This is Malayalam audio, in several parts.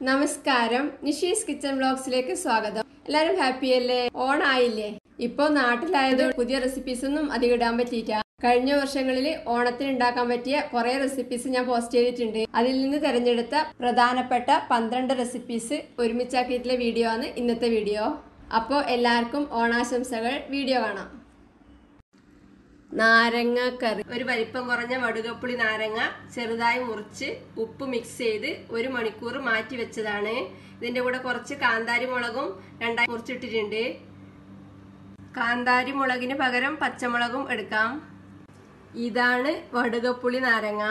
നമസ്കാരം നിഷീസ് കിച്ചൺ വ്ലോഗ്സിലേക്ക് സ്വാഗതം എല്ലാരും ഹാപ്പി അല്ലേ ഓണായില്ലേ ഇപ്പൊ നാട്ടിലായത് പുതിയ റെസിപ്പീസ് ഒന്നും അധികം ഇടാൻ പറ്റിയിട്ട കഴിഞ്ഞ വർഷങ്ങളിൽ ഓണത്തിന് ഉണ്ടാക്കാൻ പറ്റിയ കുറെ റെസിപ്പീസ് ഞാൻ പോസ്റ്റ് ചെയ്തിട്ടുണ്ട് അതിൽ നിന്ന് തിരഞ്ഞെടുത്ത പ്രധാനപ്പെട്ട പന്ത്രണ്ട് റെസിപ്പീസ് ഒരുമിച്ചാക്കിയിട്ടുള്ള വീഡിയോ ആണ് ഇന്നത്തെ വീഡിയോ അപ്പോൾ എല്ലാവർക്കും ഓണാശംസകൾ വീഡിയോ കാണാം നാരങ്ങ കറി ഒരു വലിപ്പം കുറഞ്ഞ വടുകപ്പുളി നാരങ്ങ ചെറുതായി മുറിച്ച് ഉപ്പ് മിക്സ് ചെയ്ത് ഒരു മണിക്കൂർ മാറ്റി വെച്ചതാണ് ഇതിന്റെ കൂടെ കുറച്ച് കാന്താരി മുളകും രണ്ടായി മുറിച്ചിട്ടിട്ടുണ്ട് കാന്താരി മുളകിന് പകരം പച്ചമുളകും എടുക്കാം ഇതാണ് വടുകപ്പുളി നാരങ്ങ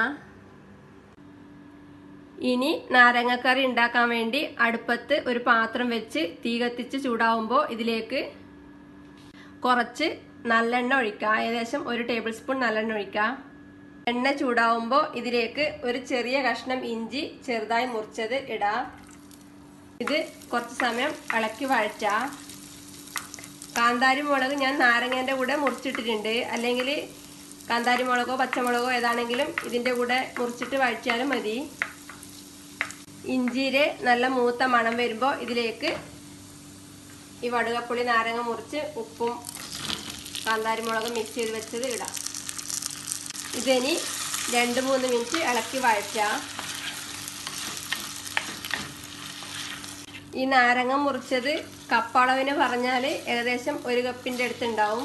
ഇനി നാരങ്ങക്കറി ഉണ്ടാക്കാൻ വേണ്ടി അടുപ്പത്ത് ഒരു പാത്രം വെച്ച് തീ കത്തിച്ച് ചൂടാവുമ്പോൾ ഇതിലേക്ക് കുറച്ച് നല്ലെണ്ണ ഒഴിക്കുക ഏകദേശം ഒരു ടേബിൾ സ്പൂൺ നല്ലെണ്ണ ഒഴിക്കുക എണ്ണ ചൂടാവുമ്പോൾ ഇതിലേക്ക് ഒരു ചെറിയ കഷ്ണം ഇഞ്ചി ചെറുതായി മുറിച്ചത് ഇടാം ഇത് കുറച്ച് സമയം ഇളക്കി വഴറ്റുക കാന്താരി മുളക് ഞാൻ നാരങ്ങേൻ്റെ കൂടെ മുറിച്ചിട്ടിട്ടുണ്ട് അല്ലെങ്കിൽ കാന്താരി മുളകോ പച്ചമുളകോ ഏതാണെങ്കിലും ഇതിൻ്റെ കൂടെ മുറിച്ചിട്ട് വഴറ്റിയാലും മതി ഇഞ്ചിയിലെ നല്ല മൂത്ത മണം വരുമ്പോൾ ഇതിലേക്ക് ഈ വടുകപ്പുളി നാരങ്ങ മുറിച്ച് ഉപ്പും കാന്താരി മുളകും മിക്സ് ചെയ്ത് വെച്ചത് ഇടാം ഇതിനി രണ്ട് മൂന്ന് മിനിറ്റ് ഇളക്കി വഴറ്റാം ഈ നാരങ്ങ മുറിച്ചത് കപ്പളവിന് പറഞ്ഞാൽ ഏകദേശം ഒരു കപ്പിൻ്റെ അടുത്തുണ്ടാവും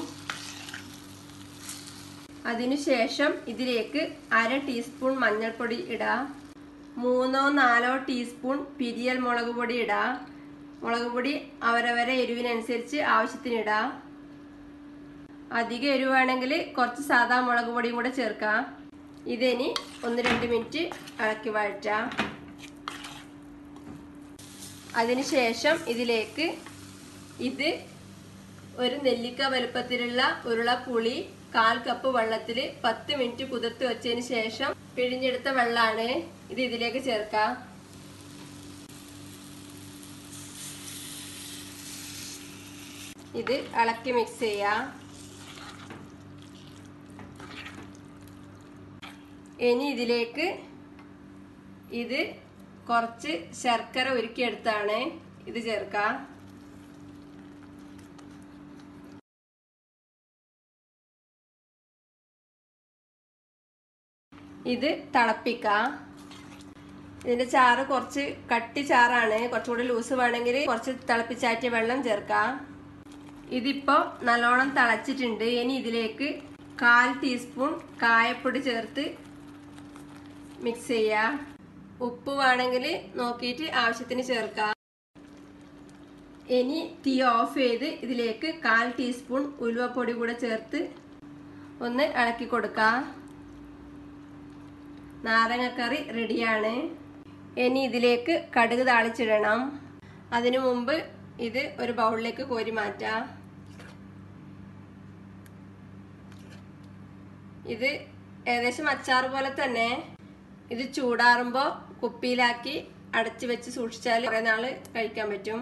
അതിനുശേഷം ഇതിലേക്ക് അര ടീസ്പൂൺ മഞ്ഞൾപ്പൊടി ഇടാം മൂന്നോ നാലോ ടീസ്പൂൺ പിരിയൽ മുളക് പൊടി ഇടാം മുളക് പൊടി അവരവരെ എരിവിനനുസരിച്ച് ആവശ്യത്തിന് ഇടാം അധികം എരിവാണെങ്കിൽ കുറച്ച് സാധാ മുളക് പൊടിയും കൂടെ ചേർക്കാം ഇതിനി ഒന്ന് രണ്ട് മിനിറ്റ് ഇളക്കി വഴറ്റാം അതിനുശേഷം ഇതിലേക്ക് ഇത് ഒരു നെല്ലിക്ക വലുപ്പത്തിലുള്ള ഉരുള പുളി കാൽ കപ്പ് വെള്ളത്തിൽ പത്ത് മിനിറ്റ് കുതിർത്ത് വെച്ചതിന് ശേഷം പിഴിഞ്ഞെടുത്ത വെള്ളമാണ് ഇത് ഇതിലേക്ക് ചേർക്കാം ഇത് ഇളക്കി മിക്സ് ചെയ്യാം ഇനി ഇതിലേക്ക് ഇത് കുറച്ച് ശർക്കര ഉരുക്കിയെടുത്താണ് ഇത് ചേർക്കാം ഇത് തിളപ്പിക്കാം ഇതിന്റെ ചാറ് കുറച്ച് കട്ടി ചാറാണ് കുറച്ചുകൂടി ലൂസ് വേണമെങ്കിൽ കുറച്ച് തിളപ്പിച്ചാറ്റിയ വെള്ളം ചേർക്കാം ഇതിപ്പോ നല്ലോണം തിളച്ചിട്ടുണ്ട് ഇനി ഇതിലേക്ക് കാൽ ടീസ്പൂൺ കായപ്പൊടി ചേർത്ത് മിക്സ് ചെയ്യുക ഉപ്പ് വേണമെങ്കിൽ നോക്കിയിട്ട് ആവശ്യത്തിന് ചേർക്കാം ഇനി തീ ഓഫ് ചെയ്ത് ഇതിലേക്ക് കാൽ ടീസ്പൂൺ ഉലുവപ്പൊടി കൂടെ ചേർത്ത് ഒന്ന് ഇളക്കി കൊടുക്കാം നാരങ്ങക്കറി റെഡിയാണ് ഇനി ഇതിലേക്ക് കടുക് താളിച്ചിടണം അതിനു മുമ്പ് ഇത് ഒരു ബൗളിലേക്ക് കോരി മാറ്റാം ഇത് ഏകദേശം അച്ചാർ പോലെ തന്നെ ഇത് ചൂടാറുമ്പോൾ കുപ്പിയിലാക്കി അടച്ചു വെച്ച് സൂക്ഷിച്ചാൽ കുറേ നാള് കഴിക്കാൻ പറ്റും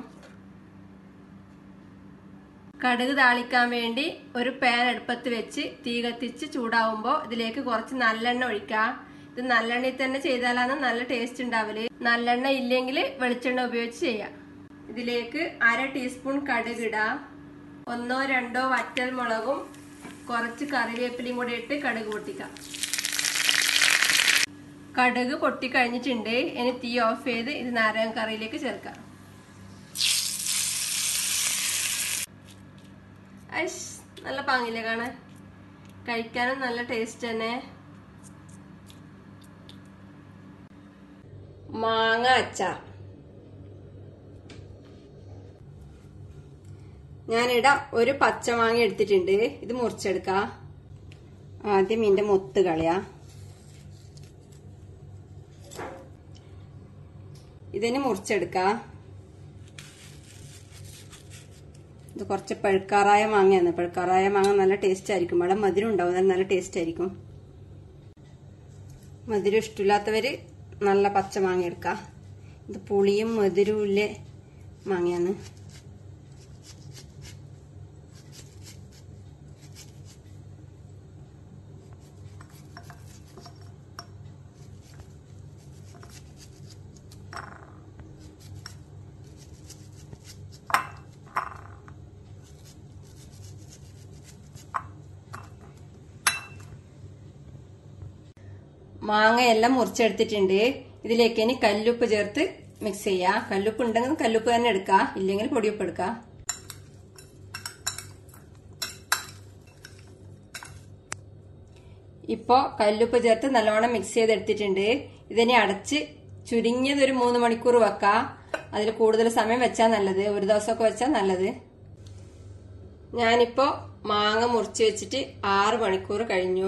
കടുക് താളിക്കാൻ വേണ്ടി ഒരു പാൻ അടുപ്പത്ത് വെച്ച് തീ കത്തിച്ച് ചൂടാവുമ്പോൾ ഇതിലേക്ക് കുറച്ച് നല്ലെണ്ണ ഒഴിക്കാം ഇത് നല്ലെണ്ണയിൽ തന്നെ ചെയ്താലാണ് നല്ല ടേസ്റ്റ് ഉണ്ടാവല് നല്ലെണ്ണ ഇല്ലെങ്കിൽ വെളിച്ചെണ്ണ ഉപയോഗിച്ച് ചെയ്യാം ഇതിലേക്ക് അര ടീസ്പൂൺ കടുക് ഇടാം ഒന്നോ രണ്ടോ വറ്റൽ മുളകും കുറച്ച് കറിവേപ്പിലയും കൂടെ ഇട്ട് കടുക് പൊട്ടിക്കാം കടുക് പൊട്ടി കഴിഞ്ഞിട്ടുണ്ട് ഇനി തീ ഓഫ് ചെയ്ത് ഇത് നാരങ്ങ കറിയിലേക്ക് ചേർക്കാം ഐഷ് നല്ല പാങ്ങില്ലേ കാണാൻ കഴിക്കാനും നല്ല ടേസ്റ്റ് തന്നെ മാങ്ങ അച്ചാർ ഞാനിട ഒരു പച്ചമാങ്ങ എടുത്തിട്ടുണ്ട് ഇത് മുറിച്ചെടുക്കാം ആദ്യം ഇതിന്റെ മുത്ത് കളയാ ഇതിന് മുറിച്ചെടുക്കാം ഇത് കുറച്ച് പഴുക്കാറായ മാങ്ങയാണ് പഴുക്കാറായ മാങ്ങ നല്ല ടേസ്റ്റ് ആയിരിക്കും ഇവിടെ മധുരം ഉണ്ടാവും നല്ല ടേസ്റ്റ് ആയിരിക്കും മധുരം ഇഷ്ടമില്ലാത്തവര് നല്ല പച്ച മാങ്ങ എടുക്കാം ഇത് പുളിയും മധുരവും ഇല്ലേ മാങ്ങയാണ് മാങ്ങയെല്ലാം മുറിച്ചെടുത്തിട്ടുണ്ട് ഇതിലേക്ക് ഇനി കല്ലുപ്പ് ചേർത്ത് മിക്സ് ചെയ്യാം കല്ലുപ്പ് ഉണ്ടെങ്കിൽ കല്ലുപ്പ് തന്നെ എടുക്കാം ഇല്ലെങ്കിൽ പൊടിയുപ്പ് എടുക്കാം ഇപ്പോൾ കല്ലുപ്പ് ചേർത്ത് നല്ലോണം മിക്സ് ചെയ്തെടുത്തിട്ടുണ്ട് ഇതിനെ അടച്ച് ചുരുങ്ങിയത് ഒരു മൂന്ന് മണിക്കൂർ വെക്കാം അതിൽ കൂടുതൽ സമയം വെച്ചാൽ നല്ലത് ഒരു ദിവസമൊക്കെ വെച്ചാൽ നല്ലത് ഞാനിപ്പോ മാങ്ങ മുറിച്ച് വെച്ചിട്ട് ആറ് മണിക്കൂർ കഴിഞ്ഞു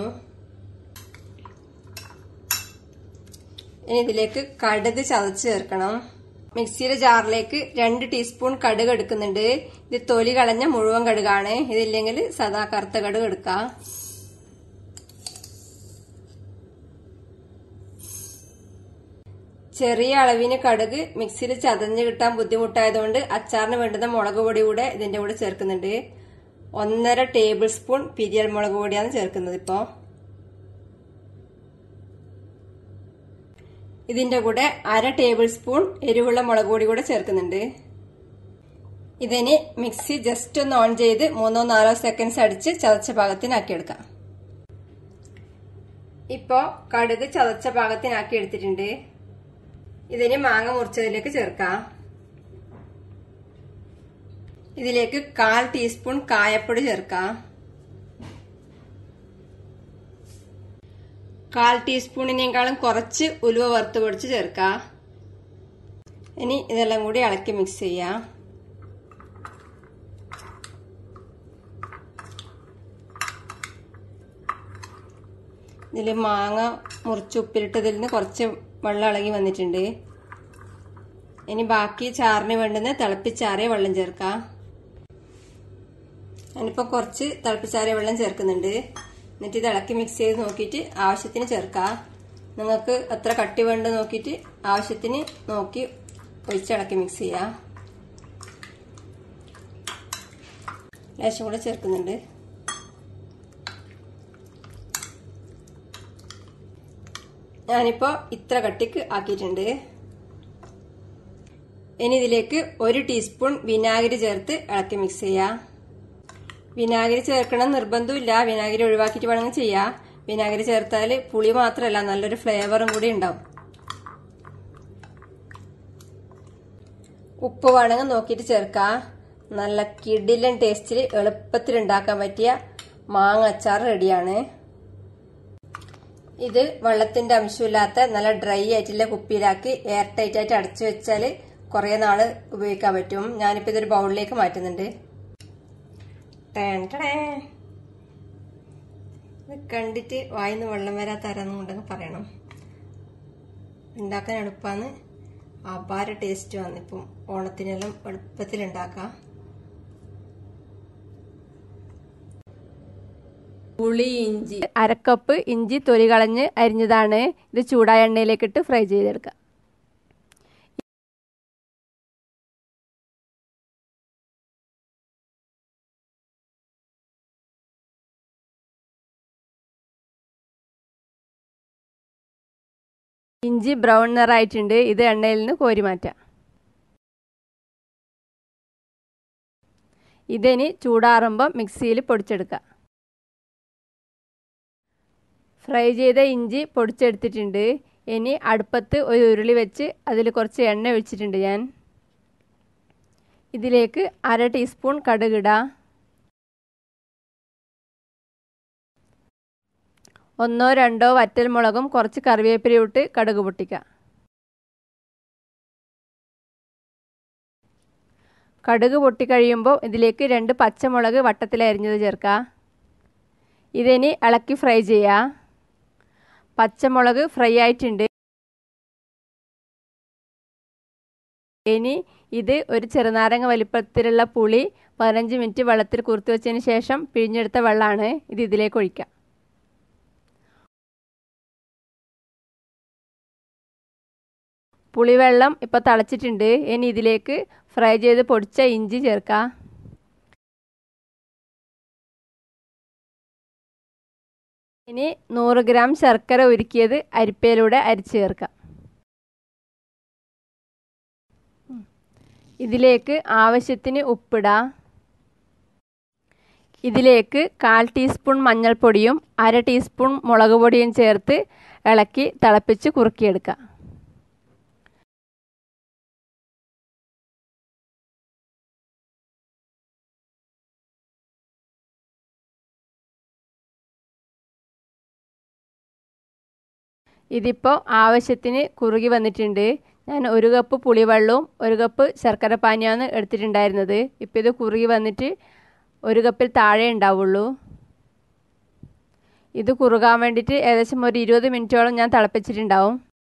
ഇനി ഇതിലേക്ക് കടുക് ചതച്ച് ചേർക്കണം മിക്സിയുടെ ജാറിലേക്ക് രണ്ട് ടീസ്പൂൺ കടുക് എടുക്കുന്നുണ്ട് ഇത് തൊലി കളഞ്ഞ മുഴുവൻ കടുകാണ് ഇതില്ലെങ്കിൽ സദാ കറുത്ത കടുക് എടുക്കാം ചെറിയ അളവിന് കടുക് മിക്സിയിൽ ചതഞ്ഞ് കിട്ടാൻ ബുദ്ധിമുട്ടായതുകൊണ്ട് അച്ചാറിന് വേണ്ടുന്ന മുളക് പൊടി കൂടെ ഇതിന്റെ കൂടെ ചേർക്കുന്നുണ്ട് ഒന്നര ടേബിൾ സ്പൂൺ പിരിയൽ മുളക് പൊടിയാണ് ചേർക്കുന്നത് ഇപ്പോ ഇതിന്റെ കൂടെ അര ടേബിൾ സ്പൂൺ എരിവുള്ള മുളക് പൊടി കൂടെ ചേർക്കുന്നുണ്ട് ഇതിന് മിക്സി ജസ്റ്റ് ഒന്ന് ഓൺ ചെയ്ത് മൂന്നോ നാലോ സെക്കൻഡ്സ് അടിച്ച് ചതച്ച പാകത്തിനാക്കി എടുക്കാം ഇപ്പോ കടുക് ചതച്ച പാകത്തിനാക്കി എടുത്തിട്ടുണ്ട് ഇതിന് മാങ്ങ മുറിച്ചതിലേക്ക് ചേർക്കാം ഇതിലേക്ക് കാൽ ടീസ്പൂൺ കായപ്പൊടി ചേർക്കാം കാൽ ടീസ്പൂണിനേക്കാളും കുറച്ച് ഉലുവ വറുത്ത് പൊടിച്ച് ചേർക്കാം ഇനി ഇതെല്ലാം കൂടി ഇളക്കി മിക്സ് ചെയ്യാം ഇതിൽ മാങ്ങ മുറിച്ച് ഉപ്പിലിട്ടതിൽ നിന്ന് കുറച്ച് വെള്ളം ഇളകി വന്നിട്ടുണ്ട് ഇനി ബാക്കി ചാറിന് വേണ്ടുന്ന തിളപ്പിച്ചാറിയ വെള്ളം ചേർക്കാം ഞാനിപ്പോൾ കുറച്ച് തിളപ്പിച്ചാറിയ വെള്ളം ചേർക്കുന്നുണ്ട് എന്നിട്ട് ഇത് ഇളക്കി മിക്സ് ചെയ്ത് നോക്കിയിട്ട് ആവശ്യത്തിന് ചേർക്കാം നിങ്ങൾക്ക് എത്ര കട്ടി വേണ്ട നോക്കിയിട്ട് ആവശ്യത്തിന് നോക്കി ഒഴിച്ചിളക്കി മിക്സ് ചെയ്യാം ലേശം കൂടെ ചേർക്കുന്നുണ്ട് ഞാനിപ്പോൾ ഇത്ര കട്ടിക്ക് ആക്കിയിട്ടുണ്ട് ഇനി ഇതിലേക്ക് ഒരു ടീസ്പൂൺ വിനാഗിരി ചേർത്ത് ഇളക്കി മിക്സ് ചെയ്യാം വിനാഗിരി ചേർക്കണം നിർബന്ധമില്ല വിനാഗിരി ഒഴിവാക്കിയിട്ട് വേണമെങ്കിൽ ചെയ്യാം വിനാഗിരി ചേർത്താൽ പുളി മാത്രമല്ല നല്ലൊരു ഫ്ലേവറും കൂടി ഉണ്ടാവും ഉപ്പ് വേണമെങ്കിൽ നോക്കിയിട്ട് ചേർക്കാം നല്ല കിടിലൻ ടേസ്റ്റിൽ എളുപ്പത്തിൽ ഉണ്ടാക്കാൻ പറ്റിയ മാങ്ങ അച്ചാർ റെഡിയാണ് ഇത് വെള്ളത്തിന്റെ അംശമില്ലാത്ത നല്ല ഡ്രൈ ആയിട്ടുള്ള കുപ്പിയിലാക്കി എയർ ടൈറ്റ് ആയിട്ട് അടച്ചു വെച്ചാൽ കുറേ നാള് ഉപയോഗിക്കാൻ പറ്റും ഞാനിപ്പോൾ ഇതൊരു ബൗളിലേക്ക് മാറ്റുന്നുണ്ട് ഇത് കണ്ടിട്ട് വായിന്ന് വെള്ളം വരാത്ത ആരാന്നുണ്ടെങ്കിൽ പറയണം ഉണ്ടാക്കാൻ എളുപ്പമാണ് അപാര ടേസ്റ്റ് വന്നിപ്പം ഓണത്തിനെല്ലാം എളുപ്പത്തിൽ ഉണ്ടാക്കാം പുളി ഇഞ്ചി അരക്കപ്പ് ഇഞ്ചി തൊലി കളഞ്ഞ് അരിഞ്ഞതാണ് ഇത് ചൂടായ എണ്ണയിലേക്കിട്ട് ഫ്രൈ ചെയ്തെടുക്കുക ഇഞ്ചി ബ്രൗൺ നിറായിട്ടുണ്ട് ഇത് എണ്ണയിൽ നിന്ന് കോരി മാറ്റാം ഇതിനി ചൂടാറുമ്പോൾ മിക്സിയിൽ പൊടിച്ചെടുക്കുക ഫ്രൈ ചെയ്ത ഇഞ്ചി പൊടിച്ചെടുത്തിട്ടുണ്ട് ഇനി അടുപ്പത്ത് ഒരു ഉരുളി വെച്ച് അതിൽ കുറച്ച് എണ്ണ ഒഴിച്ചിട്ടുണ്ട് ഞാൻ ഇതിലേക്ക് അര ടീസ്പൂൺ കടുകിടാം ഒന്നോ രണ്ടോ വറ്റൽ മുളകും കുറച്ച് കറിവേപ്പിലയും ഇട്ട് കടുക് പൊട്ടിക്കുക കടുക് പൊട്ടിക്കഴിയുമ്പോൾ ഇതിലേക്ക് രണ്ട് പച്ചമുളക് വട്ടത്തിലരിഞ്ഞത് ചേർക്കുക ഇതിനി ഇളക്കി ഫ്രൈ ചെയ്യുക പച്ചമുളക് ഫ്രൈ ആയിട്ടുണ്ട് ഇനി ഇത് ഒരു ചെറുനാരങ്ങ വലിപ്പത്തിലുള്ള പുളി പതിനഞ്ച് മിനിറ്റ് വെള്ളത്തിൽ കുറുത്ത് വെച്ചതിന് ശേഷം പിഴിഞ്ഞെടുത്ത വെള്ളമാണ് ഇത് ഇതിലേക്ക് ഒഴിക്കുക പുളിവെള്ളം ഇപ്പോൾ തിളച്ചിട്ടുണ്ട് ഇനി ഇതിലേക്ക് ഫ്രൈ ചെയ്ത് പൊടിച്ച ഇഞ്ചി ചേർക്കുക ഇനി നൂറ് ഗ്രാം ശർക്കര ഉരുക്കിയത് അരിപ്പയിലൂടെ അരിച്ചു ചേർക്കാം ഇതിലേക്ക് ആവശ്യത്തിന് ഉപ്പിടാം ഇതിലേക്ക് കാൽ ടീസ്പൂൺ മഞ്ഞൾപ്പൊടിയും അര ടീസ്പൂൺ മുളക് പൊടിയും ചേർത്ത് ഇളക്കി തിളപ്പിച്ച് കുറുക്കിയെടുക്കുക ഇതിപ്പോൾ ആവശ്യത്തിന് കുറുകി വന്നിട്ടുണ്ട് ഞാൻ ഒരു കപ്പ് പുളിവെള്ളവും ഒരു കപ്പ് ശർക്കര പാനിയാണ് എടുത്തിട്ടുണ്ടായിരുന്നത് ഇപ്പോൾ ഇത് കുറുകി വന്നിട്ട് ഒരു കപ്പിൽ താഴെ ഉണ്ടാവുള്ളൂ ഇത് കുറുകാൻ വേണ്ടിയിട്ട് ഏകദേശം ഒരു ഇരുപത് മിനിറ്റോളം ഞാൻ തിളപ്പിച്ചിട്ടുണ്ടാവും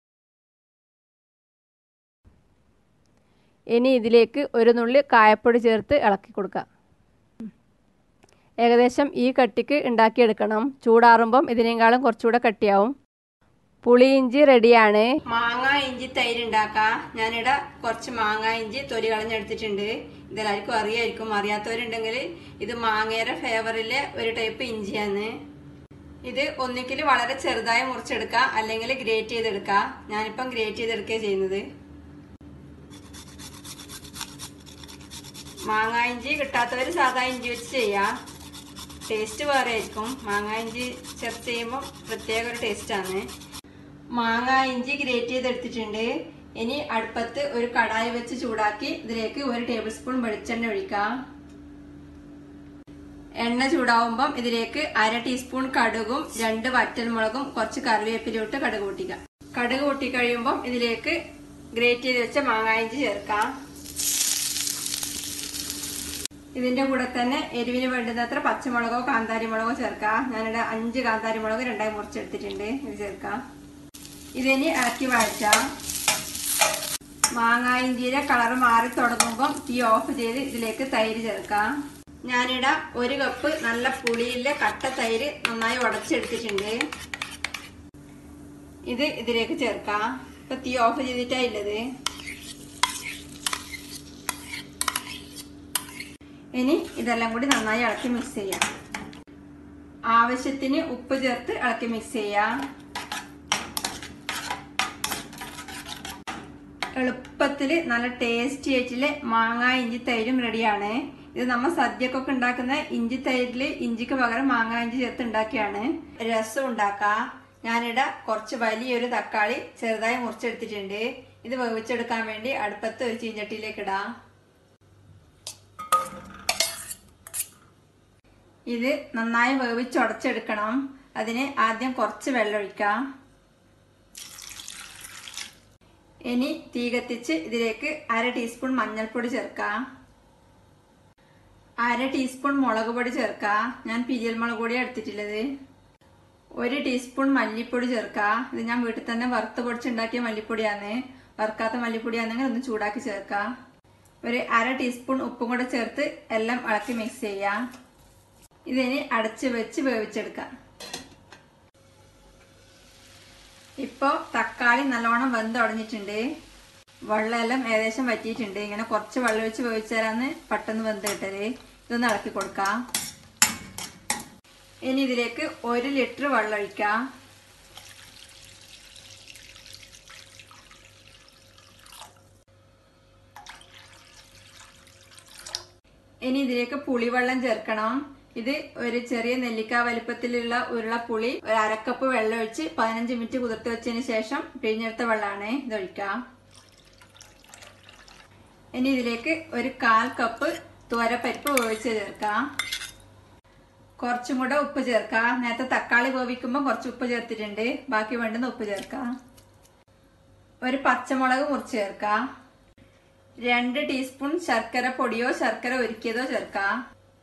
ഇനി ഇതിലേക്ക് ഒരു നുള്ളി കായപ്പൊടി ചേർത്ത് ഇളക്കി കൊടുക്കുക ഏകദേശം ഈ കട്ടിക്ക് ഉണ്ടാക്കിയെടുക്കണം ചൂടാറുമ്പം ഇതിനേക്കാളും കുറച്ചുകൂടെ കട്ടിയാവും പുളി ഇഞ്ചി റെഡിയാണ് മാങ്ങ ഇഞ്ചി തൈര് ഉണ്ടാക്കാം ഞാനിവിടെ കുറച്ച് മാങ്ങ ഇഞ്ചി തൊലി കളഞ്ഞെടുത്തിട്ടുണ്ട് ഇതെല്ലാവർക്കും അറിയായിരിക്കും അറിയാത്തവരുണ്ടെങ്കിൽ ഇത് മാങ്ങയുടെ ഫേവറിലെ ഒരു ടൈപ്പ് ഇഞ്ചിയാണ് ഇത് ഒന്നിക്കിൽ വളരെ ചെറുതായി മുറിച്ചെടുക്കാം അല്ലെങ്കിൽ ഗ്രേറ്റ് ചെയ്തെടുക്കാം ഞാനിപ്പം ഗ്രേറ്റ് ചെയ്തെടുക്കുക ചെയ്യുന്നത് മാങ്ങ ഇഞ്ചി കിട്ടാത്തവർ സാധാ ഇഞ്ചി വെച്ച് ചെയ്യാം ടേസ്റ്റ് വേറെ ആയിരിക്കും മാങ്ങ ഇഞ്ചി ചേർത്ത് ചെയ്യുമ്പോൾ പ്രത്യേക ഒരു ടേസ്റ്റാണ് മാങ്ങ ഇഞ്ചി ഗ്രേറ്റ് ചെയ്തെടുത്തിട്ടുണ്ട് ഇനി അടുപ്പത്ത് ഒരു കടായി വെച്ച് ചൂടാക്കി ഇതിലേക്ക് ഒരു ടേബിൾ സ്പൂൺ വെളിച്ചെണ്ണ ഒഴിക്കാം എണ്ണ ചൂടാവുമ്പം ഇതിലേക്ക് അര ടീസ്പൂൺ കടുകും രണ്ട് വറ്റൽമുളകും കുറച്ച് കറിവേപ്പിലും ഇട്ട് കടുക് പൊട്ടിക്കാം കടുക് പൊട്ടി കഴിയുമ്പം ഇതിലേക്ക് ഗ്രേറ്റ് ചെയ്ത് വെച്ച മാങ്ങായിഞ്ചി ചേർക്കാം ഇതിന്റെ കൂടെ തന്നെ എരിവിന് വേണ്ടുന്നത്ര പച്ചമുളകോ കാന്താരി മുളകോ ചേർക്കാം ഞാനിവിടെ അഞ്ച് കാന്താരി മുളക് രണ്ടായി മുറിച്ചെടുത്തിട്ടുണ്ട് ഇത് ചേർക്കാം ഇതിനി ഇറക്കി വഴറ്റാം മാങ്ങായിഞ്ചിയുടെ കളർ മാറി തുടങ്ങുമ്പം തീ ഓഫ് ചെയ്ത് ഇതിലേക്ക് തൈര് ചേർക്കാം ഞാനിവിടെ ഒരു കപ്പ് നല്ല പുളിയിലെ കട്ട തൈര് നന്നായി ഉടച്ചെടുത്തിട്ടുണ്ട് ഇത് ഇതിലേക്ക് ചേർക്കാം ഇപ്പൊ തീ ഓഫ് ചെയ്തിട്ടായില്ലത് ഇനി ഇതെല്ലാം കൂടി നന്നായി ഇളക്കി മിക്സ് ചെയ്യാം ആവശ്യത്തിന് ഉപ്പ് ചേർത്ത് ഇളക്കി മിക്സ് ചെയ്യാം എളുപ്പത്തിൽ നല്ല ടേസ്റ്റി ആയിട്ടുള്ള മാങ്ങ ഇഞ്ചി തൈരും റെഡിയാണ് ഇത് നമ്മൾ സദ്യക്കൊക്കെ ഉണ്ടാക്കുന്ന ഇഞ്ചി തൈരിൽ ഇഞ്ചിക്ക് പകരം മാങ്ങ ഇഞ്ചി ചേർത്ത് ഉണ്ടാക്കിയാണ് രസം ഉണ്ടാക്കാം ഞാനിവിടെ കുറച്ച് വലിയൊരു തക്കാളി ചെറുതായി മുറിച്ചെടുത്തിട്ടുണ്ട് ഇത് വേവിച്ചെടുക്കാൻ വേണ്ടി അടുപ്പത്ത് ഒരു ചീഞ്ചട്ടിയിലേക്ക് ഇടാം ഇത് നന്നായി വേവിച്ചുടച്ചെടുക്കണം അതിന് ആദ്യം കുറച്ച് വെള്ളം ഒഴിക്കാം ഇനി തീ കത്തിച്ച് ഇതിലേക്ക് അര ടീസ്പൂൺ മഞ്ഞൾപ്പൊടി ചേർക്കാം അര ടീസ്പൂൺ മുളക് പൊടി ചേർക്കാം ഞാൻ പിരിയൽ മുളക് പൊടിയാണ് എടുത്തിട്ടുള്ളത് ഒരു ടീസ്പൂൺ മല്ലിപ്പൊടി ചേർക്കാം ഇത് ഞാൻ വീട്ടിൽ തന്നെ വറുത്ത് പൊടിച്ചുണ്ടാക്കിയ മല്ലിപ്പൊടിയാണ് വറുക്കാത്ത മല്ലിപ്പൊടിയാണെങ്കിൽ ഒന്ന് ചൂടാക്കി ചേർക്കാം ഒരു അര ടീസ്പൂൺ ഉപ്പും കൂടെ ചേർത്ത് എല്ലാം ഇളക്കി മിക്സ് ചെയ്യാം ഇതിനി അടച്ച് വെച്ച് വേവിച്ചെടുക്കാം ഇപ്പൊ തക്കാളി നല്ലോണം വെന്ത് ഉടഞ്ഞിട്ടുണ്ട് വെള്ളമെല്ലാം ഏകദേശം വറ്റിയിട്ടുണ്ട് ഇങ്ങനെ കുറച്ച് വെള്ളം ഒഴിച്ച് വേവിച്ചാലാണ് പെട്ടെന്ന് വെന്ത് കിട്ടത് ഇതൊന്ന് ഇളക്കി കൊടുക്കാം ഇനി ഇതിലേക്ക് ഒരു ലിറ്റർ വെള്ളം ഒഴിക്കാം ഇനി ഇതിലേക്ക് പുളിവെള്ളം ചേർക്കണം ഇത് ഒരു ചെറിയ നെല്ലിക്ക വലിപ്പത്തിലുള്ള ഉരുളപ്പുളി ഒരു അരക്കപ്പ് വെള്ളം ഒഴിച്ച് പതിനഞ്ച് മിനിറ്റ് കുതിർത്ത് വെച്ചതിന് ശേഷം പിഴിഞ്ഞെടുത്ത വെള്ളമാണ് ഇത് ഒഴിക്കാം ഇനി ഇതിലേക്ക് ഒരു കാൽ കപ്പ് തുവരപ്പരിപ്പ് വേവിച്ച് ചേർക്കാം കുറച്ചും കൂടെ ഉപ്പ് ചേർക്കാം നേരത്തെ തക്കാളി വേവിക്കുമ്പോൾ കുറച്ച് ഉപ്പ് ചേർത്തിട്ടുണ്ട് ബാക്കി വേണ്ടുന്ന ഉപ്പ് ചേർക്കാം ഒരു പച്ചമുളക് മുറിച്ച് ചേർക്കാം രണ്ട് ടീസ്പൂൺ ശർക്കര പൊടിയോ ശർക്കര ഒരുക്കിയതോ ചേർക്കാം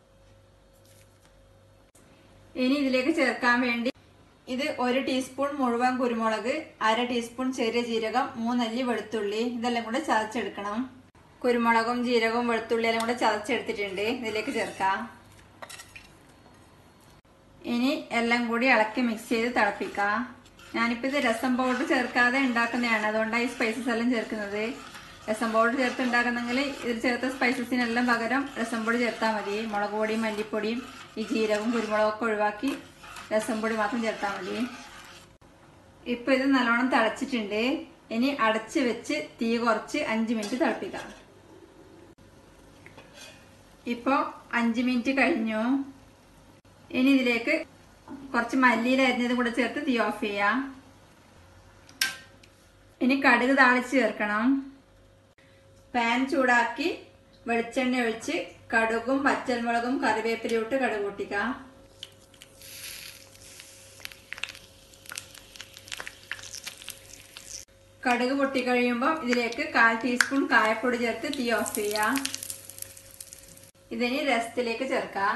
ഇനി ഇതിലേക്ക് ചേർക്കാൻ വേണ്ടി ഇത് ഒരു ടീസ്പൂൺ മുഴുവൻ കുരുമുളക് അര ടീസ്പൂൺ ചെറിയ ജീരകം മൂന്നല്ലി വെളുത്തുള്ളി ഇതെല്ലാം കൂടെ ചതച്ചെടുക്കണം കുരുമുളകും ജീരകവും വെളുത്തുള്ളി എല്ലാം കൂടെ ചതച്ചെടുത്തിട്ടുണ്ട് ഇതിലേക്ക് ചേർക്കാം ഇനി എല്ലാം കൂടി ഇളക്കി മിക്സ് ചെയ്ത് തിളപ്പിക്കാം ഞാനിപ്പോൾ ഇത് രസം പൗഡർ ചേർക്കാതെ ഉണ്ടാക്കുന്നതാണ് അതുകൊണ്ടാണ് ഈ സ്പൈസസ് എല്ലാം ചേർക്കുന്നത് രസം പൗഡർ ചേർത്ത് ഉണ്ടാക്കുന്നെങ്കിൽ ഇതിൽ ചേർത്ത സ്പൈസസിനെല്ലാം പകരം രസം പൊടി ചേർത്താൽ മതി മുളക് പൊടിയും മല്ലിപ്പൊടിയും ഈ ജീരകവും കുരുമുളകും ഒക്കെ ഒഴിവാക്കി രസം പൊടി മാത്രം ചേർത്താൽ മതി ഇപ്പൊ ഇത് നല്ലോണം തിളച്ചിട്ടുണ്ട് ഇനി അടച്ച് വെച്ച് തീ കുറച്ച് അഞ്ച് മിനിറ്റ് തിളപ്പിക്കാം ഇപ്പോ അഞ്ച് മിനിറ്റ് കഴിഞ്ഞു ഇനി ഇതിലേക്ക് കുറച്ച് മല്ലിയില അരിഞ്ഞതും കൂടെ ചേർത്ത് തീ ഓഫ് ചെയ്യാം ഇനി കടുക് താളിച്ച് ചേർക്കണം പാൻ ചൂടാക്കി വെളിച്ചെണ്ണ ഒഴിച്ച് കടുകും പച്ചമുളകും കറിവേപ്പിലയും ഇട്ട് കടുക് പൊട്ടിക്കാം കടുക് പൊട്ടിക്കഴിയുമ്പോൾ ഇതിലേക്ക് കാൽ ടീസ്പൂൺ കായപ്പൊടി ചേർത്ത് തീ ഓഫ് ചെയ്യാം ഇതിനി രസത്തിലേക്ക് ചേർക്കാം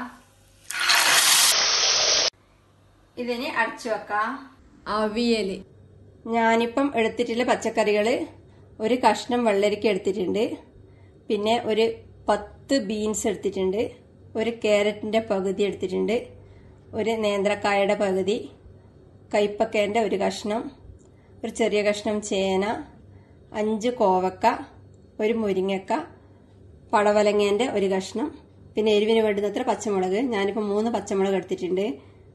ഇതിനി അടച്ചു വെക്കാം അവിയല് ഞാനിപ്പം എടുത്തിട്ടുള്ള പച്ചക്കറികൾ ഒരു കഷ്ണം വെള്ളരിക്ക എടുത്തിട്ടുണ്ട് പിന്നെ ഒരു പത്ത് ബീൻസ് എടുത്തിട്ടുണ്ട് ഒരു ക്യാരറ്റിൻ്റെ പകുതി എടുത്തിട്ടുണ്ട് ഒരു നേന്ത്രക്കായയുടെ പകുതി കൈപ്പക്കേൻ്റെ ഒരു കഷ്ണം ഒരു ചെറിയ കഷ്ണം ചേന അഞ്ച് കോവക്ക ഒരു മുരിങ്ങക്ക പടവലങ്ങേൻ്റെ ഒരു കഷ്ണം പിന്നെ എരിവിന് വേണ്ടുന്നത്ര പച്ചമുളക് ഞാനിപ്പോൾ മൂന്ന് പച്ചമുളക് എടുത്തിട്ടുണ്ട്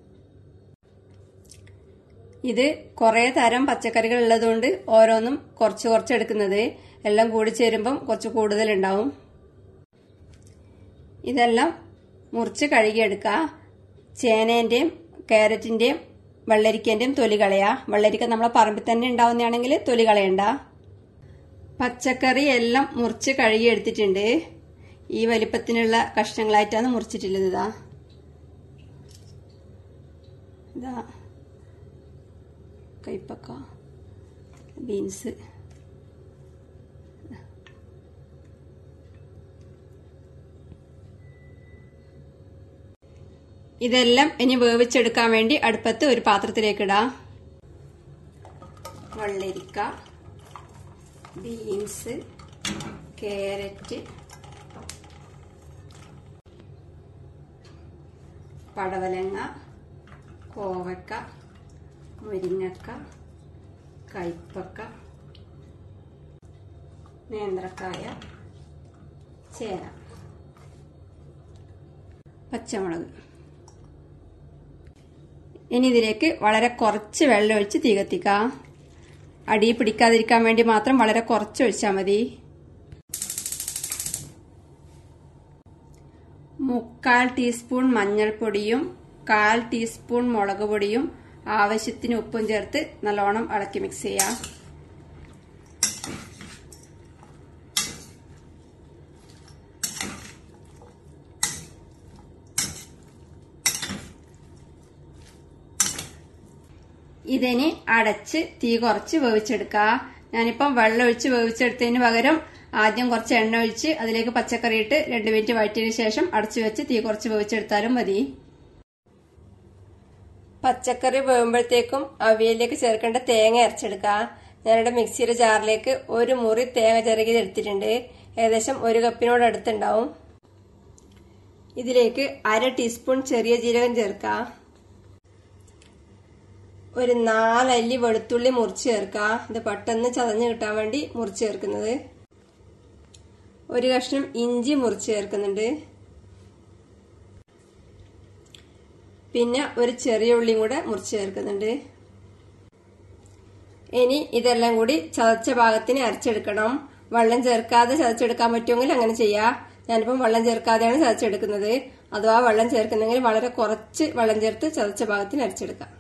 ഇത് കുറേ തരം പച്ചക്കറികൾ ഉള്ളതുകൊണ്ട് ഓരോന്നും കുറച്ച് കുറച്ച് എടുക്കുന്നത് എല്ലാം കൂടി ചേരുമ്പം കുറച്ച് കൂടുതൽ ഉണ്ടാവും ഇതെല്ലാം മുറിച്ച് കഴുകിയെടുക്കുക ചേനേന്റെയും ക്യാരറ്റിന്റെയും വെള്ളരിക്കേന്റെയും തൊലി കളയാ വെള്ളരിക്ക നമ്മളെ പറമ്പിൽ തന്നെ ഉണ്ടാവുന്നതാണെങ്കിൽ തൊലി കളയണ്ട പച്ചക്കറി എല്ലാം മുറിച്ച് കഴുകി എടുത്തിട്ടുണ്ട് ഈ വലിപ്പത്തിനുള്ള കഷ്ണങ്ങളായിട്ടാണ് മുറിച്ചിട്ടുള്ളത് ഇതാ ഇതാ കൈപ്പക്ക ബീൻസ് ഇതെല്ലാം ഇനി വേവിച്ചെടുക്കാൻ വേണ്ടി അടുപ്പത്ത് ഒരു പാത്രത്തിലേക്ക് ഇടാം വെള്ളരിക്ക ബീൻസ് ക്യാരറ്റ് പടവലങ്ങ കോവക്ക മുരിങ്ങക്ക കൈപ്പക്ക നേന്ത്രക്കായ ചേന പച്ചമുളക് ഇനി ഇതിലേക്ക് വളരെ കുറച്ച് വെള്ളം ഒഴിച്ച് തീ കത്തിക്കാം അടി പിടിക്കാതിരിക്കാൻ വേണ്ടി മാത്രം വളരെ കുറച്ച് ഒഴിച്ചാൽ മതി മുക്കാൽ ടീസ്പൂൺ മഞ്ഞൾപ്പൊടിയും കാൽ ടീസ്പൂൺ മുളക് പൊടിയും ആവശ്യത്തിന് ഉപ്പും ചേർത്ത് നല്ലോണം ഇളക്കി മിക്സ് ചെയ്യാം ഇതിനി അടച്ച് തീ കുറച്ച് വേവിച്ചെടുക്കുക ഞാനിപ്പം വെള്ളം ഒഴിച്ച് വേവിച്ചെടുത്തതിന് പകരം ആദ്യം കുറച്ച് എണ്ണ ഒഴിച്ച് അതിലേക്ക് പച്ചക്കറി ഇട്ട് രണ്ട് മിനിറ്റ് വഴറ്റിയതിന് ശേഷം അടച്ചു വെച്ച് തീ കുറച്ച് വേവിച്ചെടുത്താലും മതി പച്ചക്കറി വേകുമ്പോഴത്തേക്കും അവിയലിലേക്ക് ചേർക്കേണ്ട തേങ്ങ അരച്ചെടുക്കുക ഞാനിവിടെ മിക്സിയുടെ ജാറിലേക്ക് ഒരു മുറി തേങ്ങ ചിരകി എടുത്തിട്ടുണ്ട് ഏകദേശം ഒരു കപ്പിനോട് അടുത്തുണ്ടാവും ഇതിലേക്ക് അര ടീസ്പൂൺ ചെറിയ ജീരകം ചേർക്കാം ഒരു നാലല്ലി വെളുത്തുള്ളി മുറിച്ച് ചേർക്കുക ഇത് പെട്ടെന്ന് ചതഞ്ഞ് കിട്ടാൻ വേണ്ടി മുറിച്ച് ചേർക്കുന്നത് ഒരു കഷ്ണം ഇഞ്ചി മുറിച്ച് ചേർക്കുന്നുണ്ട് പിന്നെ ഒരു ചെറിയ ഉള്ളിയും കൂടെ മുറിച്ച് ചേർക്കുന്നുണ്ട് ഇനി ഇതെല്ലാം കൂടി ചതച്ച ഭാഗത്തിന് അരച്ചെടുക്കണം വെള്ളം ചേർക്കാതെ ചതച്ചെടുക്കാൻ പറ്റുമെങ്കിൽ അങ്ങനെ ചെയ്യാം ഞാനിപ്പം വെള്ളം ചേർക്കാതെയാണ് ചതച്ചെടുക്കുന്നത് അഥവാ വെള്ളം ചേർക്കുന്നെങ്കിൽ വളരെ കുറച്ച് വെള്ളം ചേർത്ത് ചതച്ച ഭാഗത്തിന് അരച്ചെടുക്കാം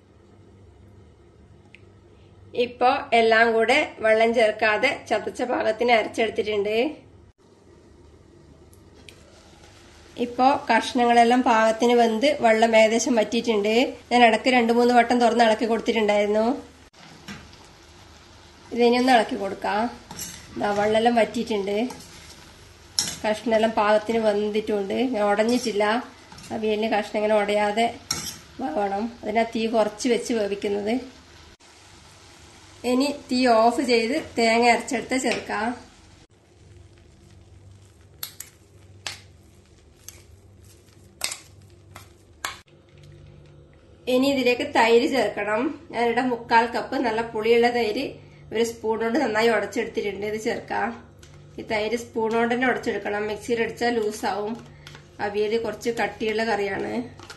ഇപ്പോ എല്ലാം കൂടെ വെള്ളം ചേർക്കാതെ ചതച്ച പാകത്തിന് അരച്ചെടുത്തിട്ടുണ്ട് ഇപ്പോ കഷ്ണങ്ങളെല്ലാം പാകത്തിന് വെന്ത് വെള്ളം ഏകദേശം വറ്റിയിട്ടുണ്ട് ഞാൻ ഇടയ്ക്ക് രണ്ടു മൂന്ന് വട്ടം തുറന്ന് ഇളക്കി കൊടുത്തിട്ടുണ്ടായിരുന്നു ഇതിനി ഒന്ന് ഇളക്കി കൊടുക്കാം ദാ വെള്ളമെല്ലാം വറ്റിയിട്ടുണ്ട് കഷ്ണമെല്ലാം പാകത്തിന് വെന്തിട്ടുണ്ട് ഞാൻ ഉടഞ്ഞിട്ടില്ല അവിയലിന് കഷ്ണം ഇങ്ങനെ ഉടയാതെ വേണം അതിനാ തീ കുറച്ച് വെച്ച് വേവിക്കുന്നത് ഇനി തീ ഓഫ് ചെയ്ത് തേങ്ങ അരച്ചെടുത്ത് ചേർക്കാം ഇനി ഇതിലേക്ക് തൈര് ചേർക്കണം ഞാനിവിടെ മുക്കാൽ കപ്പ് നല്ല പുളിയുള്ള തൈര് ഒരു സ്പൂൺ കൊണ്ട് നന്നായി ഉടച്ചെടുത്തിട്ടുണ്ട് ഇത് ചേർക്കാം ഈ തൈര് സ്പൂൺ കൊണ്ട് തന്നെ ഉടച്ചെടുക്കണം മിക്സിയിൽ അടിച്ചാൽ ലൂസാവും അവിയൽ കുറച്ച് കട്ടിയുള്ള കറിയാണ്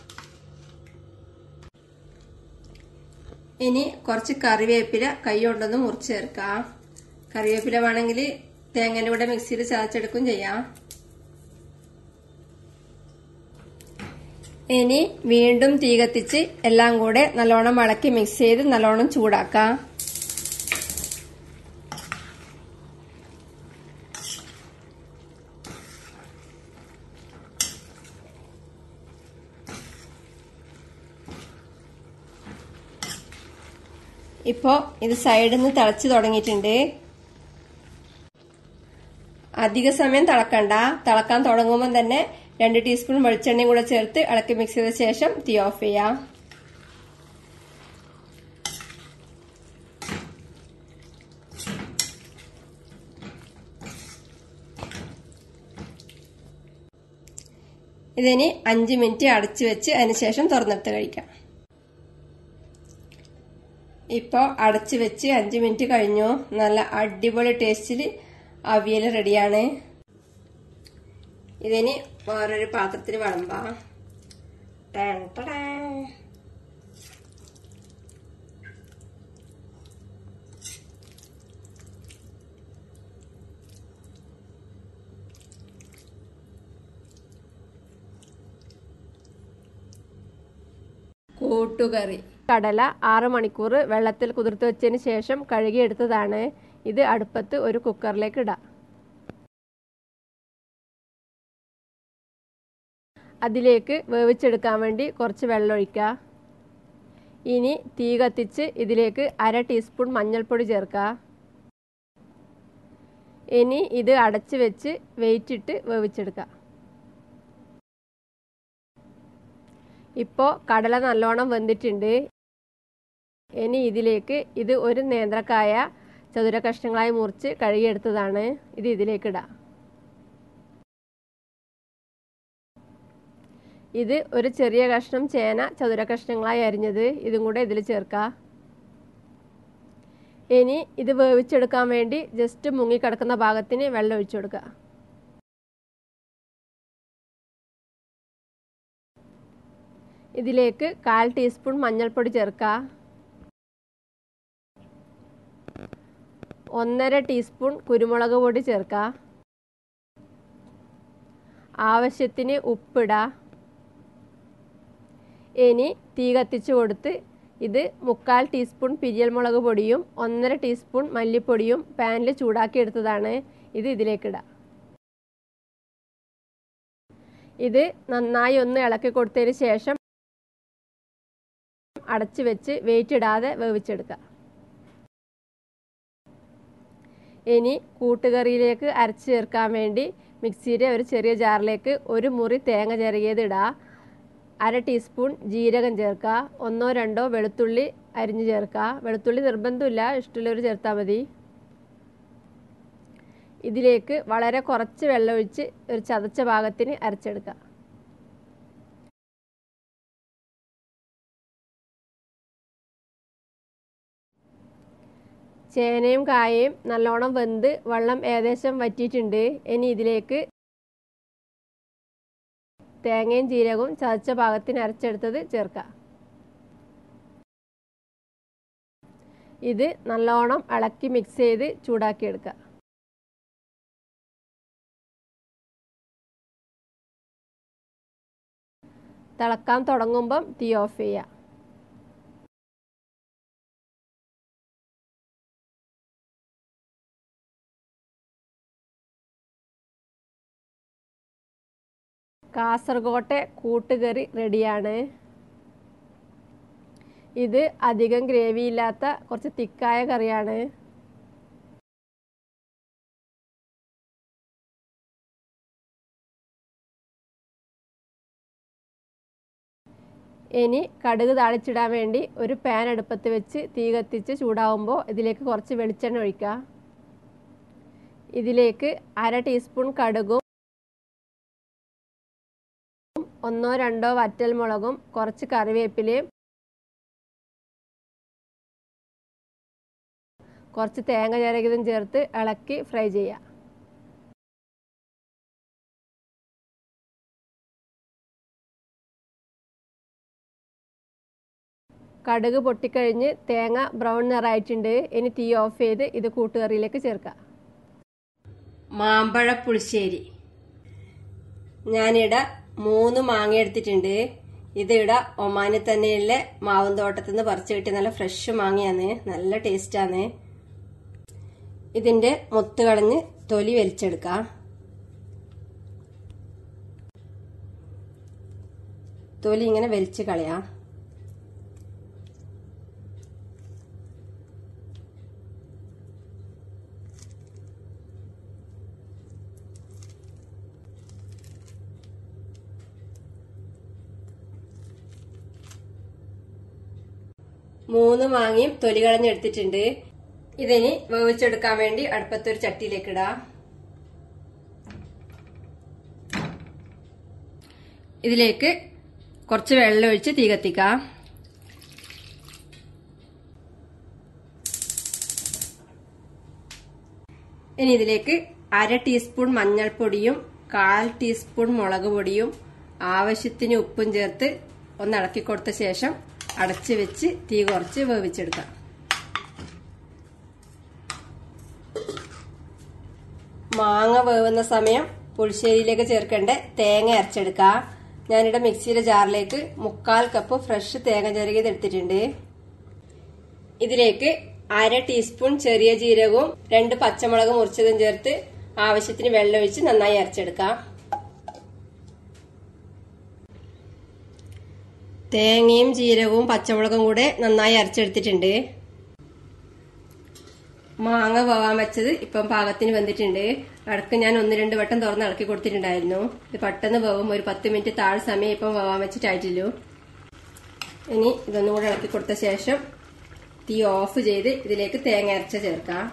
ഇനി കുറച്ച് കറിവേപ്പില കൈ കൊണ്ടൊന്ന് മുറിച്ച് ചേർക്കാം കറിവേപ്പില വേണമെങ്കിൽ തേങ്ങൻ്റെ കൂടെ മിക്സിയിൽ ചതച്ചെടുക്കും ചെയ്യാം ഇനി വീണ്ടും തീ കത്തിച്ച് എല്ലാം കൂടെ നല്ലോണം ഇളക്കി മിക്സ് ചെയ്ത് നല്ലോണം ചൂടാക്കാം ഇപ്പോ ഇത് സൈഡിൽ നിന്ന് തിളച്ച് തുടങ്ങിയിട്ടുണ്ട് അധിക സമയം തിളക്കണ്ട തിളക്കാൻ തുടങ്ങുമ്പോൾ തന്നെ രണ്ട് ടീസ്പൂൺ വെളിച്ചെണ്ണയും കൂടെ ചേർത്ത് ഇളക്കി മിക്സ് ചെയ്ത ശേഷം തീ ഓഫ് ചെയ്യാം ഇതിനി അഞ്ച് മിനിറ്റ് അടച്ചു വെച്ച് അതിനുശേഷം തുറന്നെടുത്ത് കഴിക്കാം ഇപ്പോൾ അടച്ചു വെച്ച് അഞ്ച് മിനിറ്റ് കഴിഞ്ഞു നല്ല അടിപൊളി ടേസ്റ്റിൽ അവിയൽ റെഡിയാണ് ഇതിനി വേറൊരു പാത്രത്തിൽ വിളമ്പാം ടാൻ ടടാൻ. കൂട്ടുകറി കടല ആറ് മണിക്കൂർ വെള്ളത്തിൽ കുതിർത്ത് വെച്ചതിന് ശേഷം കഴുകിയെടുത്തതാണ് ഇത് അടുപ്പത്ത് ഒരു കുക്കറിലേക്ക് ഇടാം അതിലേക്ക് വേവിച്ചെടുക്കാൻ വേണ്ടി കുറച്ച് വെള്ളം ഒഴിക്കുക ഇനി തീ കത്തിച്ച് ഇതിലേക്ക് അര ടീസ്പൂൺ മഞ്ഞൾപ്പൊടി ചേർക്കുക ഇനി ഇത് അടച്ച് വെച്ച് വെയിറ്റിട്ട് വേവിച്ചെടുക്കുക ഇപ്പോൾ കടല നല്ലോണം വെന്തിട്ടുണ്ട് ഇനി ഇതിലേക്ക് ഇത് ഒരു നേന്ത്രക്കായ ചതുര കഷ്ണങ്ങളായി മുറിച്ച് കഴുകിയെടുത്തതാണ് ഇത് ഇതിലേക്ക് ഇടാം ഇത് ഒരു ചെറിയ കഷ്ണം ചേന ചതുര കഷ്ണങ്ങളായി അരിഞ്ഞത് ഇതും കൂടെ ഇതിൽ ചേർക്കാം ഇനി ഇത് വേവിച്ചെടുക്കാൻ വേണ്ടി ജസ്റ്റ് മുങ്ങിക്കിടക്കുന്ന ഭാഗത്തിന് വെള്ളം ഒഴിച്ചു കൊടുക്കുക ഇതിലേക്ക് കാൽ ടീസ്പൂൺ മഞ്ഞൾപ്പൊടി ചേർക്കുക ഒന്നര ടീസ്പൂൺ കുരുമുളക് പൊടി ചേർക്കുക ആവശ്യത്തിന് ഉപ്പിടുക ഇനി തീ കത്തിച്ചു കൊടുത്ത് ഇത് മുക്കാൽ ടീസ്പൂൺ പിരിയൽ മുളക് പൊടിയും ഒന്നര ടീസ്പൂൺ മല്ലിപ്പൊടിയും പാനിൽ ചൂടാക്കി എടുത്തതാണ് ഇത് ഇതിലേക്കിടാം ഇത് നന്നായി ഒന്ന് ഇളക്കി കൊടുത്തതിന് ശേഷം അടച്ചു വെച്ച് വെയിറ്റ് ഇടാതെ വേവിച്ചെടുക്കുക ഇനി കൂട്ടുകറിയിലേക്ക് അരച്ച് ചേർക്കാൻ വേണ്ടി മിക്സിയുടെ ഒരു ചെറിയ ജാറിലേക്ക് ഒരു മുറി തേങ്ങ ചിരകിയത് ഇടുക അര ടീസ്പൂൺ ജീരകം ചേർക്കുക ഒന്നോ രണ്ടോ വെളുത്തുള്ളി അരിഞ്ഞ് ചേർക്കുക വെളുത്തുള്ളി നിർബന്ധമില്ല ഇഷ്ടമുള്ളവർ ചേർത്താൽ മതി ഇതിലേക്ക് വളരെ കുറച്ച് വെള്ളമൊഴിച്ച് ഒരു ചതച്ച ഭാഗത്തിന് അരച്ചെടുക്കുക ചേനയും കായയും നല്ലോണം വെന്ത് വെള്ളം ഏകദേശം വറ്റിയിട്ടുണ്ട് ഇനി ഇതിലേക്ക് തേങ്ങയും ജീരകവും ചതച്ച പാകത്തിന് അരച്ചെടുത്തത് ചേർക്കാം ഇത് നല്ലോണം ഇളക്കി മിക്സ് ചെയ്ത് ചൂടാക്കിയെടുക്കുക തിളക്കാൻ തുടങ്ങുമ്പം തീ ഓഫ് ചെയ്യുക കാസർഗോട്ടെ കൂട്ടുകറി റെഡിയാണ് ഇത് അധികം ഗ്രേവി ഇല്ലാത്ത കുറച്ച് തിക്കായ കറിയാണ് ഇനി കടുക് താളിച്ചിടാൻ വേണ്ടി ഒരു പാൻ അടുപ്പത്ത് വെച്ച് തീ കത്തിച്ച് ചൂടാവുമ്പോൾ ഇതിലേക്ക് കുറച്ച് വെളിച്ചെണ്ണ ഒഴിക്കുക ഇതിലേക്ക് അര ടീസ്പൂൺ കടുകും ഒന്നോ രണ്ടോ വറ്റൽ മുളകും കുറച്ച് കറിവേപ്പിലയും കുറച്ച് തേങ്ങ ചിരകിയതും ചേർത്ത് ഇളക്കി ഫ്രൈ ചെയ്യുക കടുക് പൊട്ടിക്കഴിഞ്ഞ് തേങ്ങ ബ്രൗൺ നിറായിട്ടുണ്ട് ഇനി തീ ഓഫ് ചെയ്ത് ഇത് കൂട്ടുകറിയിലേക്ക് ചേർക്കാം മാമ്പഴ പുളിശ്ശേരി ഞാനിവിടെ മൂന്ന് മാങ്ങ എടുത്തിട്ടുണ്ട് ഇത് ഇവിടെ ഒമാനിൽ തന്നെയുള്ള മാവും തോട്ടത്തിൽ നിന്ന് പറിച്ചു കിട്ടിയ നല്ല ഫ്രഷ് മാങ്ങയാണ് നല്ല ടേസ്റ്റാണ് ഇതിന്റെ മുത്ത് കളഞ്ഞ് തൊലി വലിച്ചെടുക്കാം തൊലി ഇങ്ങനെ വലിച്ചു കളയാം മൂന്ന് മാങ്ങയും തൊലി കളഞ്ഞെടുത്തിട്ടുണ്ട് ഇതിനി വേവിച്ചെടുക്കാൻ വേണ്ടി അടുപ്പത്തൊരു ചട്ടിയിലേക്ക് ഇടാം ഇതിലേക്ക് കുറച്ച് വെള്ളം ഒഴിച്ച് തീ കത്തിക്കാം ഇനി ഇതിലേക്ക് അര ടീസ്പൂൺ മഞ്ഞൾപ്പൊടിയും കാൽ ടീസ്പൂൺ മുളക് പൊടിയും ആവശ്യത്തിന് ഉപ്പും ചേർത്ത് ഒന്ന് ഇളക്കി കൊടുത്ത ശേഷം അടച്ചു വെച്ച് തീ കുറച്ച് വേവിച്ചെടുക്കാം മാങ്ങ വേവുന്ന സമയം പുളിശ്ശേരിയിലേക്ക് ചേർക്കേണ്ട തേങ്ങ അരച്ചെടുക്കാം ഞാനിവിടെ മിക്സിയുടെ ജാറിലേക്ക് മുക്കാൽ കപ്പ് ഫ്രഷ് തേങ്ങ ചെറുകിയത് എടുത്തിട്ടുണ്ട് ഇതിലേക്ക് അര ടീസ്പൂൺ ചെറിയ ജീരകവും രണ്ട് പച്ചമുളക് മുറിച്ചതും ചേർത്ത് ആവശ്യത്തിന് വെള്ളം ഒഴിച്ച് നന്നായി അരച്ചെടുക്കാം തേങ്ങയും ജീരകവും പച്ചമുളകും കൂടെ നന്നായി അരച്ചെടുത്തിട്ടുണ്ട് മാങ്ങ പോവാൻ വെച്ചത് ഇപ്പം പാകത്തിന് വന്നിട്ടുണ്ട് ഇടക്ക് ഞാൻ ഒന്ന് രണ്ട് വട്ടം തുറന്ന് ഇളക്കി കൊടുത്തിട്ടുണ്ടായിരുന്നു ഇത് പെട്ടെന്ന് പോവും ഒരു പത്ത് മിനിറ്റ് താഴെ സമയം ഇപ്പം പോവാൻ വെച്ചിട്ടായിട്ടില്ലു ഇനി ഇതൊന്നും കൂടെ ഇളക്കി കൊടുത്ത ശേഷം തീ ഓഫ് ചെയ്ത് ഇതിലേക്ക് തേങ്ങ അരച്ച ചേർക്കാം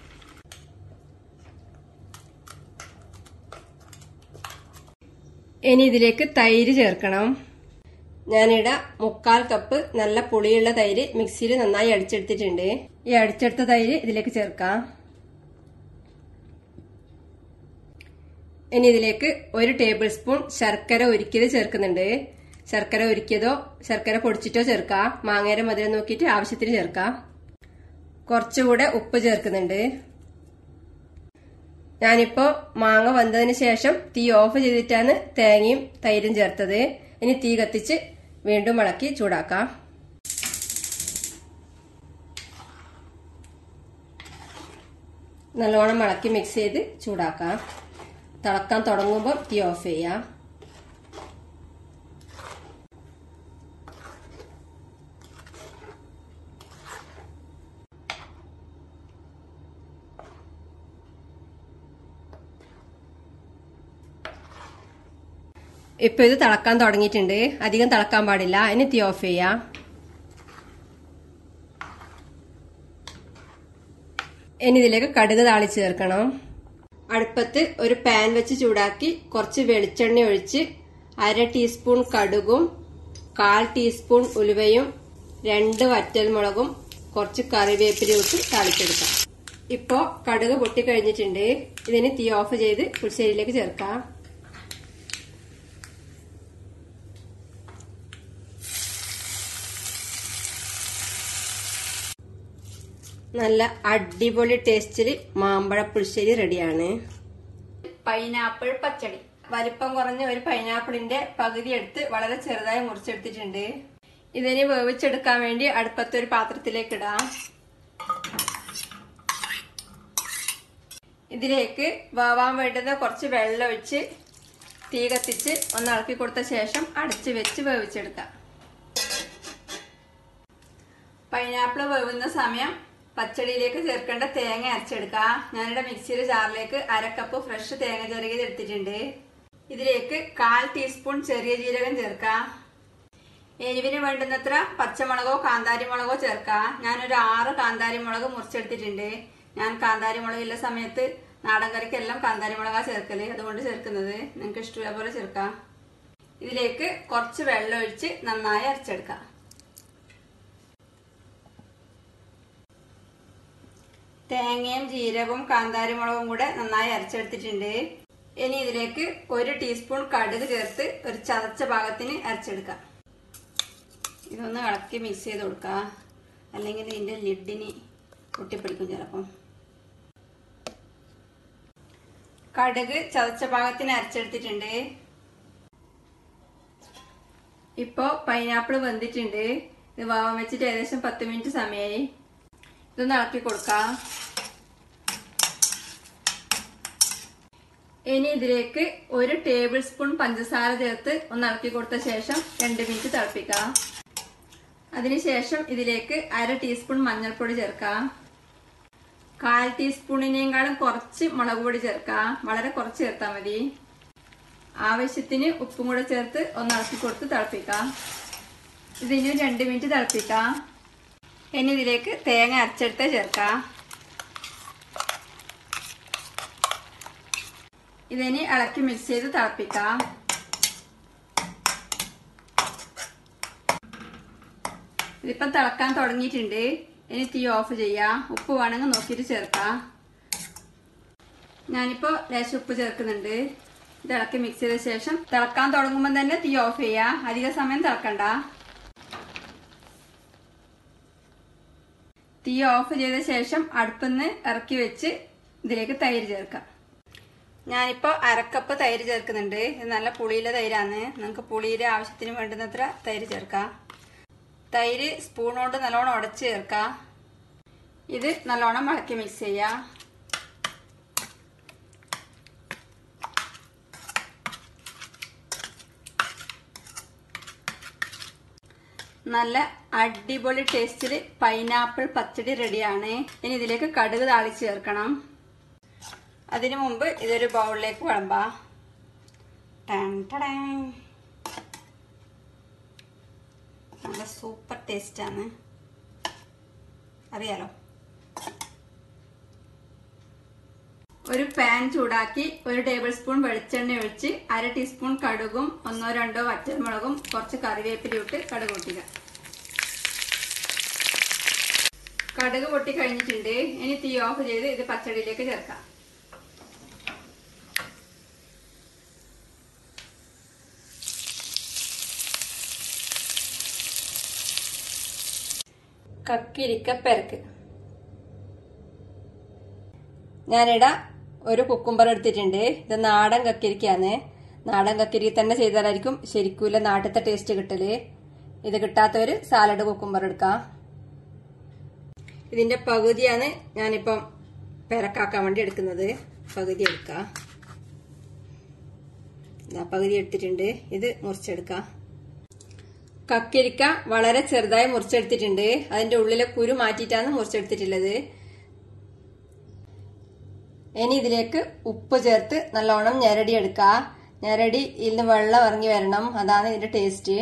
ഇനി ഇതിലേക്ക് തൈര് ചേർക്കണം ഞാനിവിടെ മുക്കാൽ കപ്പ് നല്ല പുളിയുള്ള തൈര് മിക്സിയിൽ നന്നായി അടിച്ചെടുത്തിട്ടുണ്ട് ഈ അടിച്ചെടുത്ത തൈര് ഇതിലേക്ക് ചേർക്കാം ഇനി ഇതിലേക്ക് ഒരു ടേബിൾ സ്പൂൺ ശർക്കര ഉരുക്കിയത് ചേർക്കുന്നുണ്ട് ശർക്കര ഉരുക്കിയതോ ശർക്കര പൊടിച്ചിട്ടോ ചേർക്കാം മാങ്ങയുടെ മധുരം നോക്കിയിട്ട് ആവശ്യത്തിന് ചേർക്കാം കുറച്ചുകൂടെ ഉപ്പ് ചേർക്കുന്നുണ്ട് ഞാനിപ്പോ മാങ്ങ വന്നതിന് ശേഷം തീ ഓഫ് ചെയ്തിട്ടാണ് തേങ്ങയും തൈരും ചേർത്തത് ഇനി തീ കത്തിച്ച് വീണ്ടും ഇളക്കി ചൂടാക്കാം നല്ലോണം ഇളക്കി മിക്സ് ചെയ്ത് ചൂടാക്കാം തിളക്കാൻ തുടങ്ങുമ്പോൾ തീ ഓഫ് ചെയ്യാം ഇപ്പൊ ഇത് തിളക്കാൻ തുടങ്ങിയിട്ടുണ്ട് അധികം തിളക്കാൻ പാടില്ല ഇനി തീ ഓഫ് ചെയ്യാം ഇനി ഇതിലേക്ക് കടുക് താളിച്ച് ചേർക്കണം അടുപ്പത്ത് ഒരു പാൻ വെച്ച് ചൂടാക്കി കുറച്ച് വെളിച്ചെണ്ണ ഒഴിച്ച് അര ടീസ്പൂൺ കടുകും കാൽ ടീസ്പൂൺ ഉലുവയും രണ്ട് വറ്റൽമുളകും കുറച്ച് കറിവേപ്പിലയും ഇട്ട് താളിച്ചെടുക്കാം ഇപ്പോ കടുക് പൊട്ടിക്കഴിഞ്ഞിട്ടുണ്ട് ഇതിന് തീ ഓഫ് ചെയ്ത് പുളിശ്ശേരിയിലേക്ക് ചേർക്കാം നല്ല അടിപൊളി ടേസ്റ്റിൽ മാമ്പഴ പുളിശ്ശേരി റെഡിയാണ് പൈനാപ്പിൾ പച്ചടി വലിപ്പം കുറഞ്ഞ ഒരു പൈനാപ്പിളിന്റെ പകുതി എടുത്ത് വളരെ ചെറുതായി മുറിച്ചെടുത്തിട്ടുണ്ട് ഇതിന് വേവിച്ചെടുക്കാൻ വേണ്ടി അടുപ്പത്തൊരു പാത്രത്തിലേക്ക് ഇടാം ഇതിലേക്ക് വേവാൻ വേണ്ടുന്ന കുറച്ച് വെള്ളം ഒഴിച്ച് തീ കത്തിച്ച് ഒന്ന് ഇളക്കി കൊടുത്ത ശേഷം അടച്ചു വെച്ച് വേവിച്ചെടുക്കാം പൈനാപ്പിൾ വേവുന്ന സമയം പച്ചടിയിലേക്ക് ചേർക്കേണ്ട തേങ്ങ അരച്ചെടുക്കാം ഞാനിവിടെ മിക്സിയുടെ ജാറിലേക്ക് അര കപ്പ് ഫ്രഷ് തേങ്ങ ചെറുകിയത് എടുത്തിട്ടുണ്ട് ഇതിലേക്ക് കാൽ ടീസ്പൂൺ ചെറിയ ജീരകം ചേർക്കാം എരിവിന് വേണ്ടുന്നത്ര പച്ചമുളകോ കാന്താരി മുളകോ ചേർക്കാം ഞാനൊരു ആറ് കാന്താരി മുളക് മുറിച്ചെടുത്തിട്ടുണ്ട് ഞാൻ കാന്താരി മുളകുള്ള സമയത്ത് നാടൻ കറിക്കെല്ലാം കാന്താരി മുളകാ ചേർക്കല് അതുകൊണ്ട് ചേർക്കുന്നത് നിങ്ങൾക്ക് ഇഷ്ടമുള്ള പോലെ ചേർക്കാം ഇതിലേക്ക് കുറച്ച് വെള്ളം ഒഴിച്ച് നന്നായി അരച്ചെടുക്കാം തേങ്ങയും ജീരകവും കാന്താരി മുളകും കൂടെ നന്നായി അരച്ചെടുത്തിട്ടുണ്ട് ഇനി ഇതിലേക്ക് ഒരു ടീസ്പൂൺ കടുക് ചേർത്ത് ഒരു ചതച്ച ഭാഗത്തിന് അരച്ചെടുക്കാം ഇതൊന്ന് ഇളക്കി മിക്സ് ചെയ്ത് കൊടുക്കുക അല്ലെങ്കിൽ ഇതിന്റെ ലിഡിന് പൊട്ടിപ്പിടിക്കും ചിലപ്പം കടുക് ചതച്ച ഭാഗത്തിന് അരച്ചെടുത്തിട്ടുണ്ട് ഇപ്പോ പൈനാപ്പിൾ വെന്തിട്ടുണ്ട് ഇത് വാവാൻ വെച്ചിട്ട് ഏകദേശം പത്ത് മിനിറ്റ് സമയമായി ഇതൊന്ന് ഇളക്കി കൊടുക്കാം ഇനി ഇതിലേക്ക് ഒരു ടേബിൾ സ്പൂൺ പഞ്ചസാര ചേർത്ത് ഒന്ന് ഇളക്കി കൊടുത്ത ശേഷം രണ്ട് മിനിറ്റ് തിളപ്പിക്കാം അതിനുശേഷം ഇതിലേക്ക് അര ടീസ്പൂൺ മഞ്ഞൾപ്പൊടി ചേർക്കാം കാൽ ടീസ്പൂണിനേക്കാളും കുറച്ച് മുളക് പൊടി ചേർക്കാം വളരെ കുറച്ച് ചേർത്താൽ മതി ആവശ്യത്തിന് ഉപ്പും കൂടെ ചേർത്ത് ഒന്ന് ഇളക്കി കൊടുത്ത് തിളപ്പിക്കാം ഇതിന് രണ്ട് മിനിറ്റ് തിളപ്പിക്കാം ഇനി ഇതിലേക്ക് തേങ്ങ അരച്ചെടുത്ത് ചേർക്കാം ഇതിനി ഇളക്കി മിക്സ് ചെയ്ത് തിളപ്പിക്കാം ഇതിപ്പം തിളക്കാൻ തുടങ്ങിയിട്ടുണ്ട് ഇനി തീ ഓഫ് ചെയ്യാം ഉപ്പ് വേണമെങ്കിൽ നോക്കിയിട്ട് ചേർക്കാം ഞാനിപ്പോൾ ലേശം ഉപ്പ് ചേർക്കുന്നുണ്ട് ഇത് ഇളക്കി മിക്സ് ചെയ്ത ശേഷം തിളക്കാൻ തുടങ്ങുമ്പോൾ തന്നെ തീ ഓഫ് ചെയ്യാം അധിക സമയം തിളക്കണ്ട തീ ഓഫ് ചെയ്ത ശേഷം അടുപ്പിന്ന് ഇറക്കി വെച്ച് ഇതിലേക്ക് തൈര് ചേർക്കാം ഞാനിപ്പോൾ അരക്കപ്പ് തൈര് ചേർക്കുന്നുണ്ട് ഇത് നല്ല പുളിയിലെ തൈരാണ് നമുക്ക് പുളിയുടെ ആവശ്യത്തിന് വേണ്ടുന്നത്ര തൈര് ചേർക്കാം തൈര് സ്പൂൺ കൊണ്ട് നല്ലോണം ഉടച്ച് ചേർക്കാം ഇത് നല്ലോണം ഇളക്കി മിക്സ് ചെയ്യാം നല്ല അടിപൊളി ടേസ്റ്റിൽ പൈനാപ്പിൾ പച്ചടി റെഡിയാണ് ഇനി ഇതിലേക്ക് കടുക് താളിച്ച് ചേർക്കണം അതിനു മുമ്പ് ഇതൊരു ബൗളിലേക്ക് വിളമ്പാം ടൺ ടടൻ. നല്ല സൂപ്പർ ടേസ്റ്റാണ് അറിയാലോ ഒരു പാൻ ചൂടാക്കി ഒരു ടേബിൾ സ്പൂൺ വെളിച്ചെണ്ണ ഒഴിച്ച് അര ടീസ്പൂൺ കടുകും ഒന്നോ രണ്ടോ വറ്റൽമുളകും കുറച്ച് കറിവേപ്പില ഇട്ട് കടുക് പൊട്ടിക്കുക കടുക് പൊട്ടി കഴിഞ്ഞിട്ടുണ്ട് ഇനി തീ ഓഫ് ചെയ്ത് ഇത് പച്ചടിയിലേക്ക് ചേർക്കാം കക്കിരിക്ക പെരക്ക് ഞാനിവിടെ ഒരു കുക്കുംബർ എടുത്തിട്ടുണ്ട് ഇത് നാടൻ കക്കിരിക്കാണ് നാടൻ കക്കിരിക്ക തന്നെ ചെയ്താലായിരിക്കും ശരിക്കൂല നാട്ടിലത്തെ ടേസ്റ്റ് കിട്ടല് ഇത് കിട്ടാത്തവര് സാലഡ് കുക്കുംബർ എടുക്കാം ഇതിന്റെ പകുതിയാണ് ഞാനിപ്പം പെരക്കാക്കാൻ വേണ്ടി എടുക്കുന്നത് പകുതി എടുക്കാം ഇതാ പകുതി എടുത്തിട്ടുണ്ട് ഇത് മുറിച്ചെടുക്കാം കക്കിരിക്ക വളരെ ചെറുതായി മുറിച്ചെടുത്തിട്ടുണ്ട് അതിന്റെ ഉള്ളിലെ കുരു മാറ്റിയിട്ടാണ് മുറിച്ചെടുത്തിട്ടുള്ളത് ഇനി ഇതിലേക്ക് ഉപ്പ് ചേർത്ത് നല്ലോണം ഞെരടി എടുക്കുക ഞെരടി ഇതിൽ വെള്ളം ഇറങ്ങി വരണം അതാണ് ഇതിന്റെ ടേസ്റ്റ്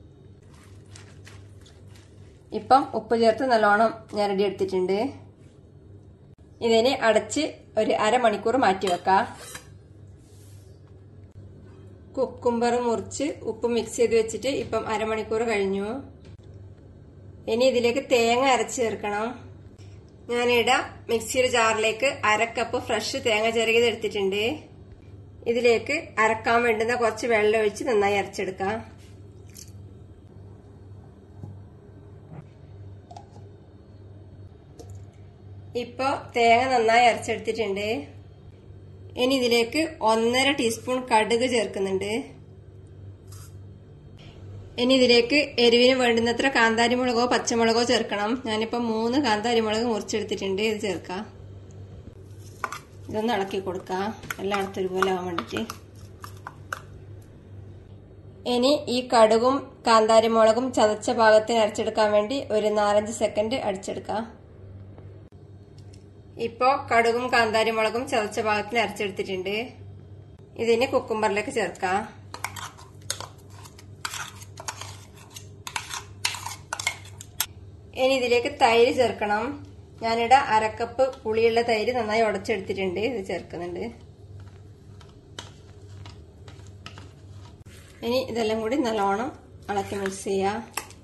ഇപ്പം ഉപ്പ് ചേർത്ത് നല്ലോണം ഞെരടി എടുത്തിട്ടുണ്ട് ഇതിന് അടച്ച് ഒരു അരമണിക്കൂർ മാറ്റി വെക്കാം കുക്കുംബർ മുറിച്ച് ഉപ്പ് മിക്സ് ചെയ്ത് വെച്ചിട്ട് ഇപ്പം അരമണിക്കൂർ കഴിഞ്ഞു ഇനി ഇതിലേക്ക് തേങ്ങ അരച്ച് ചേർക്കണം ഞാനിവിടെ മിക്സിയുടെ ജാറിലേക്ക് അരക്കപ്പ് ഫ്രഷ് തേങ്ങ ചിരകിയത് എടുത്തിട്ടുണ്ട് ഇതിലേക്ക് അരക്കാൻ വേണ്ടുന്ന കുറച്ച് വെള്ളം ഒഴിച്ച് നന്നായി അരച്ചെടുക്കാം ഇപ്പോ തേങ്ങ നന്നായി അരച്ചെടുത്തിട്ടുണ്ട് ഇനി ഇതിലേക്ക് ഒന്നര ടീസ്പൂൺ കടുക് ചേർക്കുന്നുണ്ട് ഇനി ഇതിലേക്ക് എരിവിന് വേണ്ടുന്നത്ര കാന്താരി മുളകോ പച്ചമുളകോ ചേർക്കണം ഞാനിപ്പോ മൂന്ന് കാന്താരി മുളക് മുറിച്ചെടുത്തിട്ടുണ്ട് ഇത് ചേർക്കാം ഇതൊന്ന് ഇളക്കി കൊടുക്കാം എല്ലായിടത്തും ഒരുപോലെ ആവാൻ വേണ്ടിട്ട് ഇനി ഈ കടുകും കാന്താരി മുളകും ചതച്ച ഭാഗത്തിന് അരച്ചെടുക്കാൻ വേണ്ടി ഒരു നാലഞ്ച് സെക്കൻഡ് അടിച്ചെടുക്കാം ഇപ്പോ കടുകും കാന്താരി മുളകും ചതച്ച ഭാഗത്തിന് അരച്ചെടുത്തിട്ടുണ്ട് ഇതിന് കുക്കുംബറിലേക്ക് ചേർക്കാം ഇനി ഇതിലേക്ക് തൈര് ചേർക്കണം ഞാനിവിടെ അരക്കപ്പ് പുളിയുള്ള തൈര് നന്നായി ഉടച്ചെടുത്തിട്ടുണ്ട് ഇത് ചേർക്കുന്നുണ്ട് ഇനി ഇതെല്ലാം കൂടി നല്ലോണം ഇളക്കി മിക്സ് ചെയ്യാം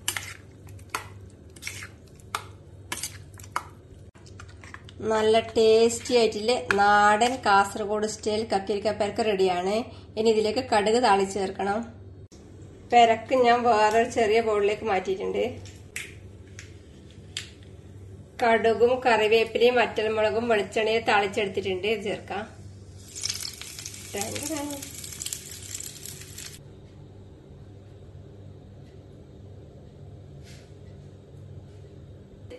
നല്ല ടേസ്റ്റി ആയിട്ടുള്ള നാടൻ കാസർഗോഡ് സ്റ്റൈൽ കക്കിരിക്ക പെരക്ക് റെഡിയാണ് ഇനി ഇതിലേക്ക് കടുക് താളിച്ച് ചേർക്കണം പെരക്ക് ഞാൻ വേറൊരു ചെറിയ ബോളിലേക്ക് മാറ്റിയിട്ടുണ്ട് കടുകും കറിവേപ്പിലയും വറ്റൽമുളകും വെളിച്ചെണ്ണയും താളിച്ചെടുത്തിട്ടുണ്ട് ഇത് ചേർക്കാം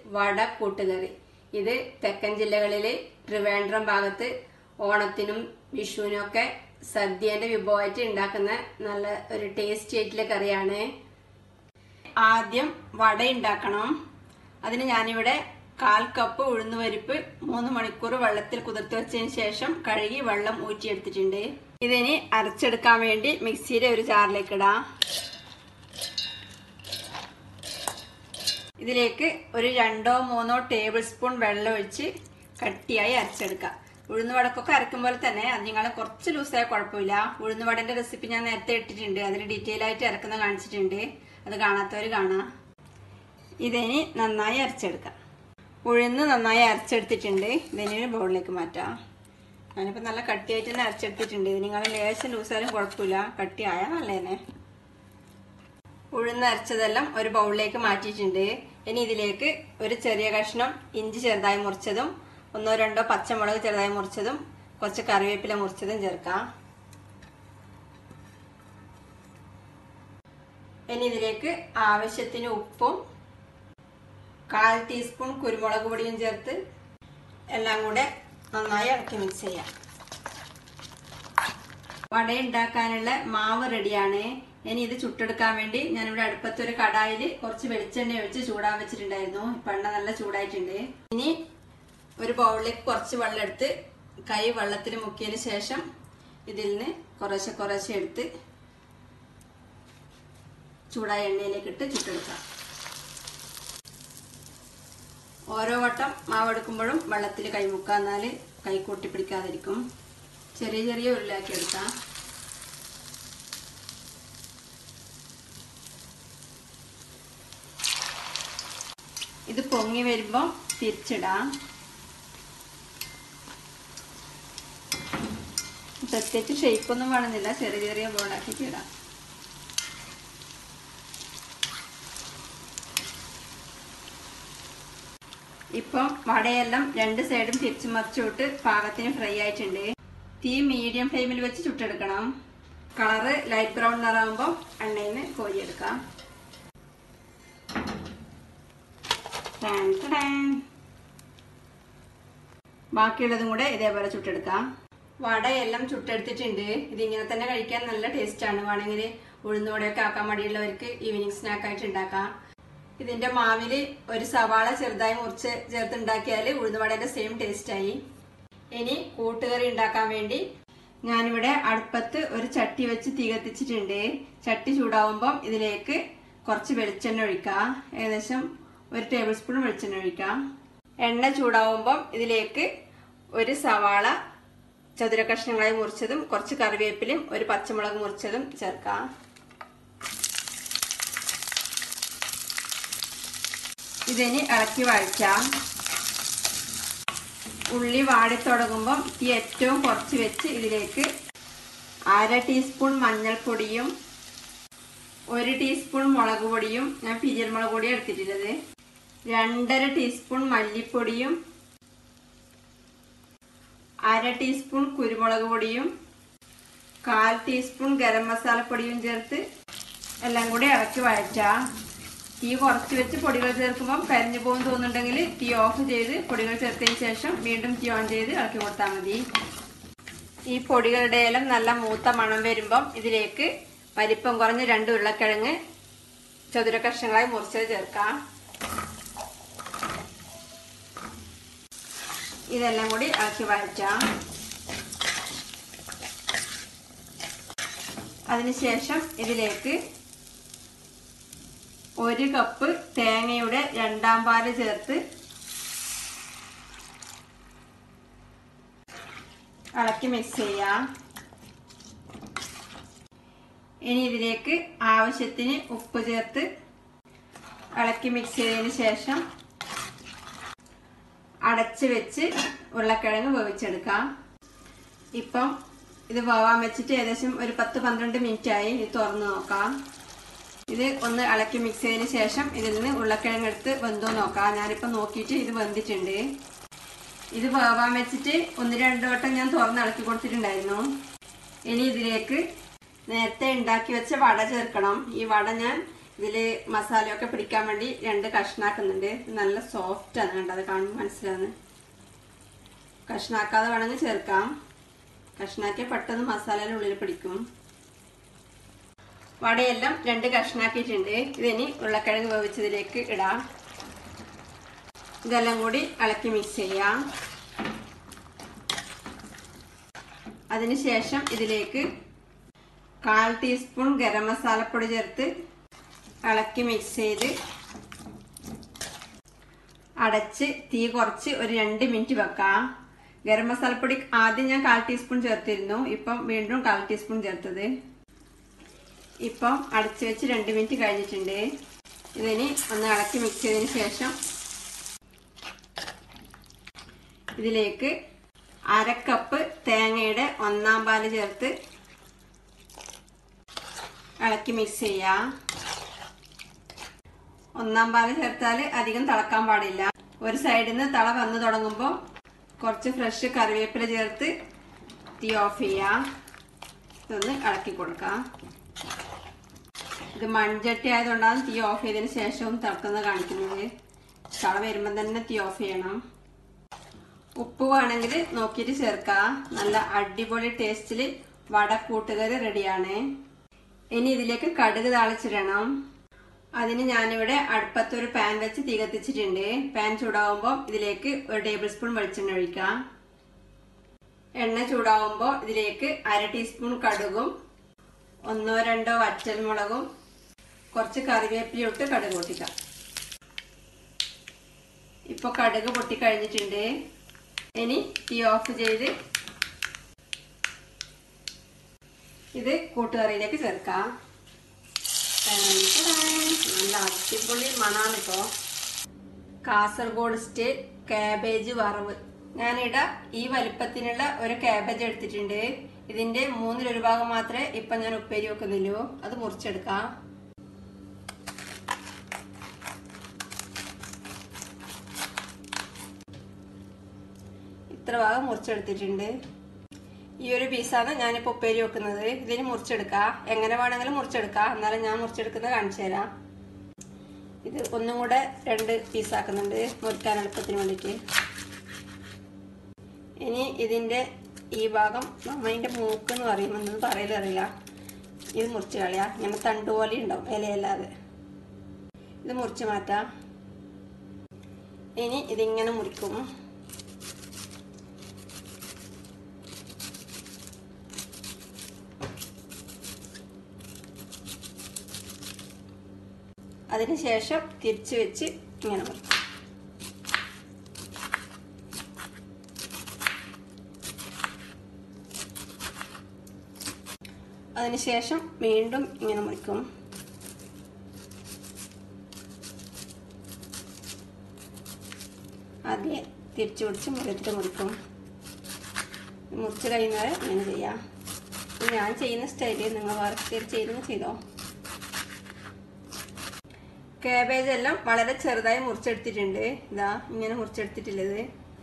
വട കൂട്ടുകറി ഇത് തെക്കൻ ജില്ലകളിലെ ട്രിവാൻഡ്രം ഭാഗത്ത് ഓണത്തിനും വിഷുവിനും ഒക്കെ സദ്യേന്റെ വിഭവമായിട്ട് ഉണ്ടാക്കുന്ന നല്ല ഒരു ടേസ്റ്റി ആയിട്ടുള്ള കറിയാണ് ആദ്യം വട ഉണ്ടാക്കണം അതിന് ഞാനിവിടെ കാൽ കപ്പ് ഉഴുന്നുപരിപ്പ് മൂന്ന് മണിക്കൂർ വെള്ളത്തിൽ കുതിർത്ത് വെച്ചതിന് ശേഷം കഴുകി വെള്ളം ഊറ്റിയെടുത്തിട്ടുണ്ട് ഇതിനി അരച്ചെടുക്കാൻ വേണ്ടി മിക്സിയുടെ ഒരു ജാറിലേക്ക് ഇടാം ഇതിലേക്ക് ഒരു രണ്ടോ മൂന്നോ ടേബിൾ സ്പൂൺ വെള്ളം ഒഴിച്ച് കട്ടിയായി അരച്ചെടുക്കാം ഉഴുന്ന് വടക്കൊക്കെ അരക്കും തന്നെ അത് നിങ്ങൾ കുറച്ച് ലൂസായ കുഴപ്പമില്ല ഉഴുന്ന് വടന്റെ റെസിപ്പി ഞാൻ നേരത്തെ ഇട്ടിട്ടുണ്ട് അതിൽ ഡീറ്റെയിൽ ആയിട്ട് ഇറക്കുന്ന കാണിച്ചിട്ടുണ്ട് അത് കാണാത്തവർ കാണാം ഇതിനി നന്നായി അരച്ചെടുക്കാം ഉഴുന്ന് നന്നായി അരച്ചെടുത്തിട്ടുണ്ട് ഇതിനി ഒരു ബൗളിലേക്ക് മാറ്റാം ഞാനിപ്പോൾ നല്ല കട്ടിയായിട്ട് തന്നെ അരച്ചെടുത്തിട്ടുണ്ട് ഇത് നിങ്ങൾ ലേശം ലൂസായാലും കുഴപ്പമില്ല കട്ടിയായാൽ നല്ലതന്നെ ഉഴുന്ന് അരച്ചതെല്ലാം ഒരു ബൗളിലേക്ക് മാറ്റിയിട്ടുണ്ട് ഇനി ഇതിലേക്ക് ഒരു ചെറിയ കഷ്ണം ഇഞ്ചി ചെറുതായി മുറിച്ചതും ഒന്നോ രണ്ടോ പച്ചമുളക് ചെറുതായി മുറിച്ചതും കുറച്ച് കറിവേപ്പില മുറിച്ചതും ചേർക്കാം ഇനി ഇതിലേക്ക് ആവശ്യത്തിന് ഉപ്പും കാൽ ടീസ്പൂൺ കുരുമുളക് പൊടിയും ചേർത്ത് എല്ലാം കൂടെ നന്നായി ഇളക്കി മിക്സ് ചെയ്യാം വട ഉണ്ടാക്കാനുള്ള മാവ് റെഡിയാണ് ഇനി ഇത് ചുട്ടെടുക്കാൻ വേണ്ടി ഞാനിവിടെ അടുപ്പത്ത് ഒരു കടായിൽ കുറച്ച് വെളിച്ചെണ്ണ ഒഴിച്ച് ചൂടാൻ വെച്ചിട്ടുണ്ടായിരുന്നു ഇപ്പൊ എണ്ണ നല്ല ചൂടായിട്ടുണ്ട് ഇനി ഒരു ബൗളിലേക്ക് കുറച്ച് വെള്ളം എടുത്ത് കൈ വെള്ളത്തിൽ മുക്കിയതിന് ശേഷം ഇതിൽ നിന്ന് കുറേശ്ശെ കുറേശ്ശെ എടുത്ത് ചൂടായ എണ്ണയിലേക്ക് ഇട്ട് ചുട്ടെടുക്കാം ഓരോ വട്ടം മാവെടുക്കുമ്പോഴും വെള്ളത്തിൽ കൈ മുക്കാന്നാൽ കൈ കൂട്ടി പിടിക്കാതിരിക്കും ചെറിയ ചെറിയ ഉരുളാക്കി എടുക്കാം ഇത് പൊങ്ങി വരുമ്പോൾ തിരിച്ചിടാം പ്രത്യേകിച്ച് ഷേപ്പൊന്നും വേണമെന്നില്ല ചെറിയ ചെറിയ ബോളാക്കിയിട്ട് ഇടാം ഇപ്പം വടയെല്ലാം രണ്ട് സൈഡും തിരിച്ചു മറിച്ചുവിട്ട് പാകത്തിന് ഫ്രൈ ആയിട്ടുണ്ട് തീ മീഡിയം ഫ്ലെയിമിൽ വെച്ച് ചുട്ടെടുക്കണം കളറ് ലൈറ്റ് ബ്രൗൺ നിറാകുമ്പോൾ എണ്ണയിൽ നിന്ന് കോരിയെടുക്കാം ടാൻ ടാൻ. ബാക്കിയുള്ളതും കൂടെ ഇതേപോലെ ചുട്ടെടുക്കാം വടയെല്ലാം ചുട്ടെടുത്തിട്ടുണ്ട് ഇതിങ്ങനെ തന്നെ കഴിക്കാൻ നല്ല ടേസ്റ്റാണ് വേണമെങ്കിൽ ഉഴുന്നുവടയൊക്കെ ആക്കാൻ മടിയുള്ളവർക്ക് ഈവനിങ് സ്നാക്കായിട്ട് ഉണ്ടാക്കാം ഇതിന്റെ മാവില് ഒരു സവാള ചെറുതായി മുറിച്ച് ചേർത്തുണ്ടാക്കിയാൽ ഉഴുന്നുവടയുടെ സെയിം ടേസ്റ്റായി ഇനി കൂട്ടുകറി ഉണ്ടാക്കാൻ വേണ്ടി ഞാനിവിടെ അടുപ്പത്ത് ഒരു ചട്ടി വെച്ച് തീ കത്തിച്ചിട്ടുണ്ട് ചട്ടി ചൂടാവുമ്പം ഇതിലേക്ക് കുറച്ച് വെളിച്ചെണ്ണ ഒഴിക്കാം ഏകദേശം ഒരു ടേബിൾ സ്പൂൺ വെളിച്ചെണ്ണ ഒഴിക്കാം എണ്ണ ചൂടാവുമ്പം ഇതിലേക്ക് ഒരു സവാള ചതുര കഷ്ണങ്ങളായി മുറിച്ചതും കുറച്ച് കറിവേപ്പിലയും ഒരു പച്ചമുളക് മുറിച്ചതും ചേർക്കാം ഇതിനി ഇളക്കി വഴിക്കാം ഉള്ളി വാടിത്തുടങ്ങുമ്പോൾ തീ ഏറ്റവും കുറച്ച് വെച്ച് ഇതിലേക്ക് അര ടീസ്പൂൺ മഞ്ഞൾപ്പൊടിയും ഒരു ടീസ്പൂൺ മുളക് പൊടിയും ഞാൻ പിരിയൽ മുളക് പൊടിയാണ് എടുത്തിട്ടുള്ളത് രണ്ടര ടീസ്പൂൺ മല്ലിപ്പൊടിയും അര ടീസ്പൂൺ കുരുമുളക് പൊടിയും കാൽ ടീസ്പൂൺ ഗരം മസാലപ്പൊടിയും ചേർത്ത് എല്ലാം കൂടി ഇളക്കി വഴറ്റാം തീ കുറച്ച് വെച്ച് പൊടികൾ ചേർക്കുമ്പോൾ കരിഞ്ഞു പോകും തോന്നുന്നുണ്ടെങ്കിൽ തീ ഓഫ് ചെയ്ത് പൊടികൾ ചേർത്തതിന് ശേഷം വീണ്ടും തീ ഓൺ ചെയ്ത് ഇളക്കി കൊടുത്താൽ മതി ഈ പൊടികളുടെ എല്ലാം നല്ല മൂത്ത മണം വരുമ്പം ഇതിലേക്ക് വലിപ്പം കുറഞ്ഞ് രണ്ട് ഉരുളക്കിഴങ്ങ് ചതുര കഷ്ണങ്ങളായി മുറിച്ചത് ചേർക്കാം ഇതെല്ലാം കൂടി ഇളക്കി വഴറ്റാം അതിനുശേഷം ഇതിലേക്ക് ഒരു കപ്പ് തേങ്ങയുടെ രണ്ടാം പാല് ചേർത്ത് ഇളക്കി മിക്സ് ചെയ്യാം ഇനി ഇതിലേക്ക് ആവശ്യത്തിന് ഉപ്പ് ചേർത്ത് ഇളക്കി മിക്സ് ചെയ്തതിന് ശേഷം അടച്ച് വെച്ച് ഉരുളക്കിഴങ്ങ് വേവിച്ചെടുക്കാം ഇപ്പം ഇത് വേവാൻ വെച്ചിട്ട് ഏകദേശം ഒരു പത്ത് പന്ത്രണ്ട് മിനിറ്റ് ആയി ഇത് തുറന്ന് നോക്കാം ഇത് ഒന്ന് ഇളക്കി മിക്സ് ചെയ്തതിന് ശേഷം ഇതിൽ നിന്ന് ഉരുളക്കിഴങ്ങ് എടുത്ത് വെന്തോ നോക്കാം ഞാനിപ്പോൾ നോക്കിയിട്ട് ഇത് വെന്തിട്ടുണ്ട് ഇത് വേവാൻ വെച്ചിട്ട് ഒന്ന് രണ്ട് വട്ടം ഞാൻ തുറന്ന് ഇളക്കി കൊടുത്തിട്ടുണ്ടായിരുന്നു ഇനി ഇതിലേക്ക് നേരത്തെ ഉണ്ടാക്കി വെച്ച വട ചേർക്കണം ഈ വട ഞാൻ ഇതില് മസാലയൊക്കെ പിടിക്കാൻ വേണ്ടി രണ്ട് കഷ്ണാക്കുന്നുണ്ട് നല്ല സോഫ്റ്റ് ആണ് കണ്ടത് കാണുമ്പോൾ മനസ്സിലാവുന്നത് കഷ്ണാക്കാതെ വേണമെങ്കിൽ ചേർക്കാം കഷ്ണാക്കിയ പെട്ടെന്ന് മസാലയുടെ ഉള്ളിൽ പിടിക്കും വടയെല്ലാം രണ്ട് കഷ്ണാക്കിയിട്ടുണ്ട് ഇതിനി ഉരുളക്കിഴങ്ങ് വേവിച്ചതിലേക്ക് ഇടാം ഇതെല്ലാം കൂടി ഇളക്കി മിക്സ് ചെയ്യാം അതിനുശേഷം ഇതിലേക്ക് കാൽ ടീസ്പൂൺ ഗരം മസാലപ്പൊടി ചേർത്ത് ഇളക്കി മിക്സ് ചെയ്ത് അടച്ച് തീ കുറച്ച് ഒരു രണ്ട് മിനിറ്റ് വെക്കാം ഗരം മസാലപ്പൊടി ആദ്യം ഞാൻ കാൽ ടീസ്പൂൺ ചേർത്തിരുന്നു ഇപ്പം വീണ്ടും കാൽ ടീസ്പൂൺ ചേർത്തത് ഇപ്പം അടച്ചു വെച്ച് രണ്ട് മിനിറ്റ് കഴിഞ്ഞിട്ടുണ്ട് ഇതിനി ഒന്ന് ഇളക്കി മിക്സ് ചെയ്തതിന് ശേഷം ഇതിലേക്ക് അരക്കപ്പ് തേങ്ങയുടെ ഒന്നാം പാല് ചേർത്ത് ഇളക്കി മിക്സ് ചെയ്യാം ഒന്നാം പാല് ചേർത്താൽ അധികം തിളക്കാൻ പാടില്ല ഒരു സൈഡിൽ നിന്ന് തിള വന്നു തുടങ്ങുമ്പോൾ കുറച്ച് ഫ്രഷ് കറിവേപ്പില ചേർത്ത് തീ ഓഫ് ചെയ്യാം ഇതൊന്ന് ഇളക്കി കൊടുക്കാം ഇത് മൺചട്ടി ആയതുകൊണ്ടാണ് തീ ഓഫ് ചെയ്തതിന് ശേഷവും തിളക്കുന്നത് കാണിക്കുന്നത് തിള വരുമ്പം തന്നെ തീ ഓഫ് ചെയ്യണം ഉപ്പ് വേണമെങ്കിൽ നോക്കിയിട്ട് ചേർക്കാം നല്ല അടിപൊളി ടേസ്റ്റിൽ വട കൂട്ടുകറി റെഡിയാണ് ഇനി ഇതിലേക്ക് കടുക് താളിച്ചിടണം അതിന് ഞാനിവിടെ അടുപ്പത്ത് ഒരു പാൻ വെച്ച് തീ കത്തിച്ചിട്ടുണ്ട് പാൻ ചൂടാവുമ്പോൾ ഇതിലേക്ക് ഒരു ടേബിൾ സ്പൂൺ വെളിച്ചെണ്ണ ഒഴിക്കാം എണ്ണ ചൂടാവുമ്പോൾ ഇതിലേക്ക് അര ടീസ്പൂൺ കടുകും ഒന്നോ രണ്ടോ വറ്റൽമുളകും കുറച്ച് കറിവേപ്പില ഇട്ട് കടുക് പൊട്ടിക്കാം ഇപ്പൊ കടുക് പൊട്ടിക്കഴിഞ്ഞിട്ടുണ്ട് ഇനി തീ ഓഫ് ചെയ്ത് ഇത് കൂട്ടുകറിയിലേക്ക് ചേർക്കാം നല്ല അടിപൊളി മണാണിപ്പോ കാസർഗോഡ് സ്റ്റേറ്റ് കാബേജ് വറവ് ഞാനിവിടെ ഈ വലിപ്പത്തിനുള്ള ഒരു കാബേജ് എടുത്തിട്ടുണ്ട് ഇതിന്റെ മൂന്നിലൊരു ഭാഗം മാത്രമേ ഇപ്പൊ ഞാൻ ഉപ്പേരി വെക്കുന്നുള്ളൂ അത് മുറിച്ചെടുക്കാം ഇത്ര ഭാഗം മുറിച്ചെടുത്തിട്ടുണ്ട് ഈ ഒരു പീസാണ് ഞാനിപ്പോൾ ഉപ്പേരി വെക്കുന്നത് ഇതിന് മുറിച്ചെടുക്കാം എങ്ങനെ വേണമെങ്കിലും മുറിച്ചെടുക്കാം എന്നാലും ഞാൻ മുറിച്ചെടുക്കുന്നത് കാണിച്ചു തരാം ഇത് ഒന്നും കൂടെ രണ്ട് പീസാക്കുന്നുണ്ട് മുറിക്കാൻ എളുപ്പത്തിന് വേണ്ടിയിട്ട് ഇനി ഇതിന്റെ ഈ ഭാഗം നമ്മതിന്റെ മൂക്ക് എന്ന് പറയും എന്നത് പറയലറിയില്ല ഇത് മുറിച്ച് കളയാ ഇങ്ങനെ തണ്ട് പോലെ ഉണ്ടാവും ഇലയല്ലാതെ ഇത് മുറിച്ച് മാറ്റാം ഇനി ഇതിങ്ങനെ മുറിക്കും അതിനുശേഷം തിരിച്ചു വെച്ച് ഇങ്ങനെ മുറിക്കും അതിനുശേഷം വീണ്ടും ഇങ്ങനെ മുറിക്കും ആദ്യം തിരിച്ചു പിടിച്ച് മുറിച്ചിട്ട് മുറിക്കും മുറിച്ച് കഴിയുന്നവരെ ഇങ്ങനെ ചെയ്യാം ഇത് ഞാൻ ചെയ്യുന്ന സ്റ്റൈലിൽ നിങ്ങൾ വേറെ ചെയ്യുന്ന ചെയ്തോ കാബേജ് എല്ലാം വളരെ ചെറുതായി മുറിച്ചെടുത്തിട്ടുണ്ട് ഇതാ ഇങ്ങനെ മുറിച്ചെടുത്തിട്ടുള്ളത്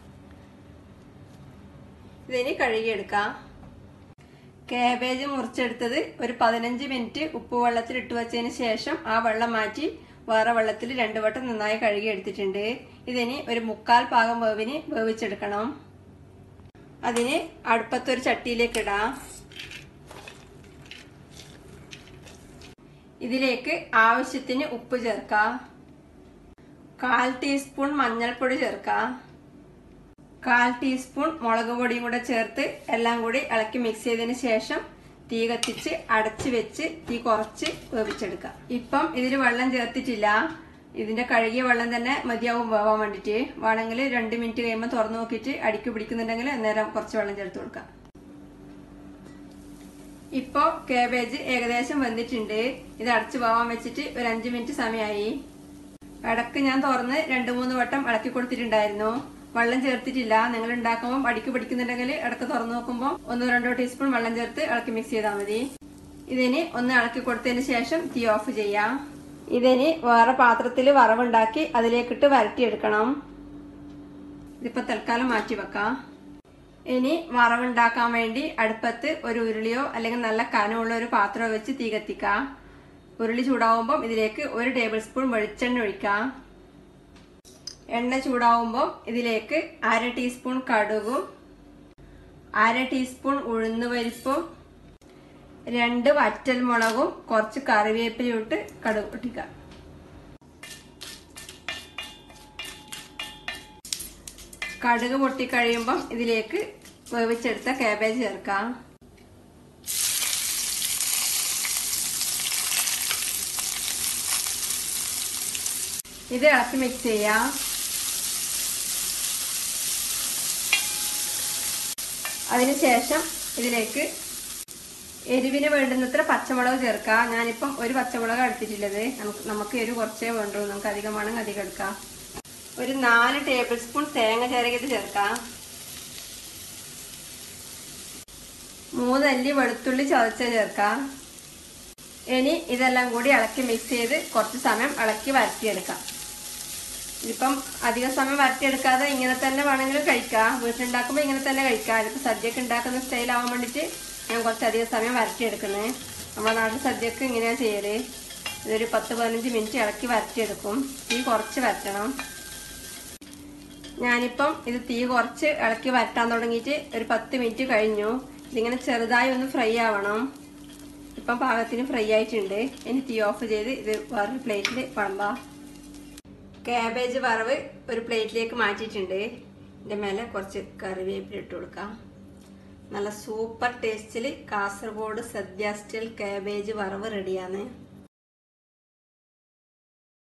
ഇതിനി കഴുകിയെടുക്കാം കാബേജ് മുറിച്ചെടുത്തത് ഒരു പതിനഞ്ച് മിനിറ്റ് ഉപ്പ് വെള്ളത്തിൽ ഇട്ട് വെച്ചതിന് ശേഷം ആ വെള്ളം മാറ്റി വേറെ വെള്ളത്തിൽ രണ്ടു വട്ടം നന്നായി കഴുകി എടുത്തിട്ടുണ്ട് ഇതിനി ഒരു മുക്കാൽ പാകം വേവിന് വേവിച്ചെടുക്കണം അതിന് അടുപ്പത്തൊരു ചട്ടിയിലേക്ക് ഇടാം ഇതിലേക്ക് ആവശ്യത്തിന് ഉപ്പ് ചേർക്കാം കാൽ ടീസ്പൂൺ മഞ്ഞൾപ്പൊടി ചേർക്കാം കാൽ ടീസ്പൂൺ മുളക് പൊടിയും കൂടെ ചേർത്ത് എല്ലാം കൂടി ഇളക്കി മിക്സ് ചെയ്തതിന് ശേഷം തീ കത്തിച്ച് അടച്ച് വെച്ച് തീ കുറച്ച് വേവിച്ചെടുക്കാം ഇപ്പം ഇതിൽ വെള്ളം ചേർത്തിട്ടില്ല ഇതിന്റെ കഴുകിയ വെള്ളം തന്നെ മതിയാവും വേവാൻ വേണ്ടിയിട്ട് വേണമെങ്കിൽ രണ്ട് മിനിറ്റ് കഴിയുമ്പോൾ തുറന്നു നോക്കിയിട്ട് അടിക്ക് പിടിക്കുന്നുണ്ടെങ്കിൽ അന്നേരം കുറച്ച് വെള്ളം ചേർത്ത് കൊടുക്കാം ഇപ്പോ കാബേജ് ഏകദേശം വെന്തിട്ടുണ്ട് ഇത് അടച്ചു പോവാൻ വെച്ചിട്ട് ഒരു അഞ്ചു മിനിറ്റ് സമയമായി ഇടക്ക് ഞാൻ തുറന്ന് രണ്ടു മൂന്ന് വട്ടം ഇളക്കി കൊടുത്തിട്ടുണ്ടായിരുന്നു വെള്ളം ചേർത്തിട്ടില്ല നിങ്ങൾ ഉണ്ടാക്കുമ്പോൾ അടിക്ക് പിടിക്കുന്നുണ്ടെങ്കിൽ ഇടക്ക് തുറന്നു നോക്കുമ്പോൾ ഒന്നോ രണ്ടോ ടീസ്പൂൺ വെള്ളം ചേർത്ത് ഇളക്കി മിക്സ് ചെയ്താൽ മതി ഇതിന് ഒന്ന് ഇളക്കി കൊടുത്തതിന് ശേഷം തീ ഓഫ് ചെയ്യാം ഇതിന് വേറെ പാത്രത്തിൽ വറവുണ്ടാക്കി അതിലേക്കിട്ട് വരട്ടിയെടുക്കണം ഇതിപ്പോ തൽക്കാലം മാറ്റി വെക്കാം ഇനി വറവുണ്ടാക്കാൻ വേണ്ടി അടുപ്പത്ത് ഒരു ഉരുളിയോ അല്ലെങ്കിൽ നല്ല കനമുള്ള ഒരു പാത്രമോ വെച്ച് തീ കത്തിക്കാം ഉരുളി ചൂടാവുമ്പം ഇതിലേക്ക് ഒരു ടേബിൾ സ്പൂൺ വെളിച്ചെണ്ണ ഒഴിക്കാം എണ്ണ ചൂടാവുമ്പോൾ ഇതിലേക്ക് അര ടീസ്പൂൺ കടുകും അര ടീസ്പൂൺ ഉഴുന്നുപരിപ്പും രണ്ട് വറ്റൽമുളകും കുറച്ച് കറിവേപ്പിലയും ഇട്ട് കടുക് പൊട്ടിക്കാം കടുക് പൊട്ടിക്കഴിയുമ്പം ഇതിലേക്ക് വേവിച്ചെടുത്ത കാബേജ് ചേർക്കാം ഇത് ഇളക്കി മിക്സ് ചെയ്യാം അതിനുശേഷം ഇതിലേക്ക് എരിവിന് വേണ്ടുന്നത്ര പച്ചമുളക് ചേർക്കാം ഞാനിപ്പം ഒരു പച്ചമുളക് എടുത്തിട്ടുള്ളത് നമുക്ക് നമുക്ക് എരിവ് കുറച്ചേ വേണ്ടൂ നമുക്ക് അധികം വേണമെങ്കിൽ അധികം എടുക്കാം ഒരു നാല് ടേബിൾ സ്പൂൺ തേങ്ങ ചിരകിയത് ചേർക്കാം മൂന്നല്ലി വെളുത്തുള്ളി ചതച്ച ചേർക്കാം ഇനി ഇതെല്ലാം കൂടി ഇളക്കി മിക്സ് ചെയ്ത് കുറച്ച് സമയം ഇളക്കി വരട്ടിയെടുക്കാം ഇതിപ്പം അധിക സമയം വരട്ടിയെടുക്കാതെ ഇങ്ങനെ തന്നെ വേണമെങ്കിലും കഴിക്കാം വീട്ടിലുണ്ടാക്കുമ്പോൾ ഇങ്ങനെ തന്നെ കഴിക്കാം ഇതിപ്പോൾ സദ്യക്ക് ഉണ്ടാക്കുന്ന സ്റ്റൈൽ ആവാൻ വേണ്ടിയിട്ട് ഞാൻ കുറച്ചധികം സമയം വരട്ടിയെടുക്കുന്നത് നമ്മുടെ നാട്ടിൽ സദ്യക്ക് ഇങ്ങനെയാണ് ചെയ്യല് ഇതൊരു പത്ത് പതിനഞ്ച് മിനിറ്റ് ഇളക്കി വരട്ടിയെടുക്കും തീ കുറച്ച് വരട്ടണം ഞാനിപ്പം ഇത് തീ കുറച്ച് ഇളക്കി വരട്ടാൻ തുടങ്ങിയിട്ട് ഒരു പത്ത് മിനിറ്റ് കഴിഞ്ഞു ഇതിങ്ങനെ ചെറുതായി ഒന്ന് ഫ്രൈ ആവണം ഇപ്പം പാകത്തിന് ഫ്രൈ ആയിട്ടുണ്ട് ഇനി തീ ഓഫ് ചെയ്ത് ഇത് വേറൊരു പ്ലേറ്റിൽ വിളമ്പാം കാബേജ് വറവ് ഒരു പ്ലേറ്റിലേക്ക് മാറ്റിയിട്ടുണ്ട് ഇതിൻ്റെ മേലെ കുറച്ച് കറിവേപ്പില ഇട്ട് കൊടുക്കാം നല്ല സൂപ്പർ ടേസ്റ്റിൽ കാസർഗോഡ് സദ്യ സ്റ്റൈൽ കാബേജ് വറവ് റെഡിയാണ്